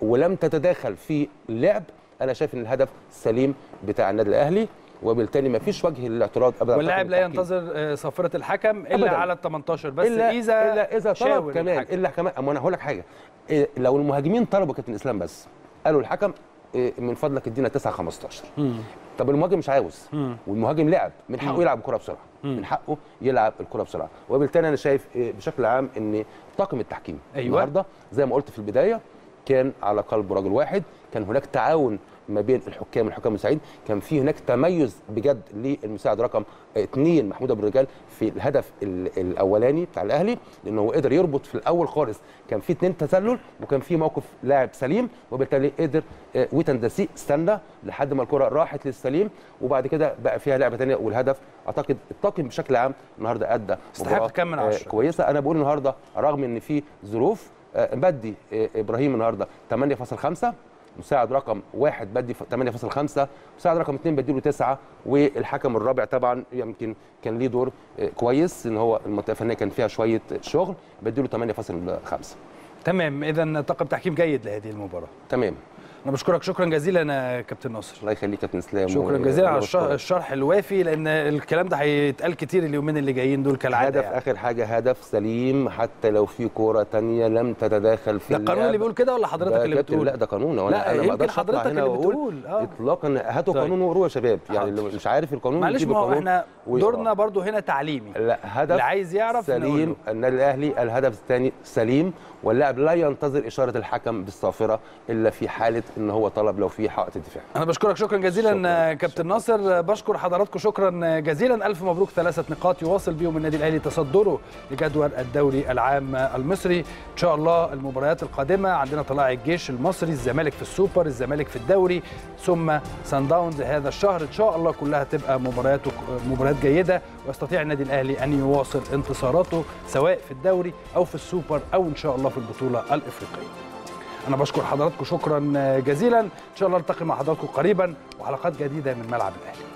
ولم تتداخل في اللعب انا شايف ان الهدف سليم بتاع النادي الاهلي وبالتالي ما فيش وجه للاعتراض ابدا واللاعب لا التحكيم. ينتظر آه، صافره الحكم الا أبداً. على ال 18 بس الا اذا الا اذا طلب شاور كمان الحكم. الا كمان اما انا هقول لك حاجه إيه لو المهاجمين طلبوا كابتن اسلام بس قالوا الحكم إيه من فضلك ادينا 9 15 طب المهاجم مش عاوز والمهاجم لعب من حقه يلعب الكره بسرعه من حقه يلعب الكره بسرعه وبالتالي انا شايف إيه بشكل عام ان طاقم التحكيم أيوة. النهارده زي ما قلت في البدايه كان على قلب رجل واحد كان هناك تعاون ما بين الحكام والحكام المساعدين كان في هناك تميز بجد للمساعد رقم اثنين محمود ابو الرجال في الهدف ال- الاولاني بتاع الاهلي لانه هو قدر يربط في الاول خالص كان في اثنين تسلل وكان في موقف لاعب سليم وبالتالي قدر آه، ويتن داسي استنى لحد ما الكره راحت للسليم وبعد كده بقى فيها لعبه ثانيه والهدف اعتقد الطاقم بشكل عام النهارده ادى استحق مباراة، كام من آه، عشرة. كويسه انا بقول النهارده رغم ان في ظروف آه، بدي آه، ابراهيم النهارده 8.5 مساعد رقم واحد بدي ف- 8.5 مساعد رقم اثنين بديله 9 والحكم الرابع طبعا يمكن كان ليه دور آه، كويس ان هو المنطقه الفنيه كان فيها شويه شغل بديله 8.5 تمام اذا طاقم تحكيم جيد لهذه المباراه تمام انا بشكرك شكرا جزيلا يا كابتن ناصر الله يخليك يا كابتن اسلام شكرا و- جزيلا على وأنا الشرح, بشكرك. الشرح الوافي لان الكلام ده هيتقال كتير اليومين اللي جايين دول كالعاده هدف يعني. اخر حاجه هدف سليم حتى لو في كوره تانية لم تتداخل في ده القانون اللي اللعب. بيقول كده ولا حضرتك ده اللي كابتن بتقول لا ده قانون وانا لا، انا ما يمكن اقدرش اطلع حضرتك هنا اللي واقول بتقول، آه. اطلاقا هاتوا طيب. قانون وقروه يا شباب يعني حاضر. اللي مش عارف القانون معلش يجيب ما هو القانون احنا ويقراه. دورنا برضو هنا تعليمي لا هدف اللي عايز يعرف نقول سليم له. النادي الاهلي الهدف الثاني سليم واللاعب لا ينتظر اشاره الحكم بالصافره الا في حاله ان هو طلب لو في حائط الدفاع انا بشكرك شكرا جزيلا شكراً. كابتن ناصر بشكر حضراتكم شكرا جزيلا الف مبروك ثلاثه نقاط يواصل بيهم النادي الاهلي تصدره لجدول الدوري العام المصري ان شاء الله المباريات القادمه عندنا طلائع الجيش المصري الزمالك في السوبر الزمالك في الدوري ثم سان داونز هذا الشهر ان شاء الله كلها تبقى مباريات مباريات جيده ويستطيع النادي الاهلي ان يواصل انتصاراته سواء في الدوري او في السوبر او ان شاء الله في البطوله الافريقيه انا بشكر حضراتكم شكرا جزيلا ان شاء الله نلتقي مع حضراتكم قريبا وحلقات جديده من ملعب الاهلي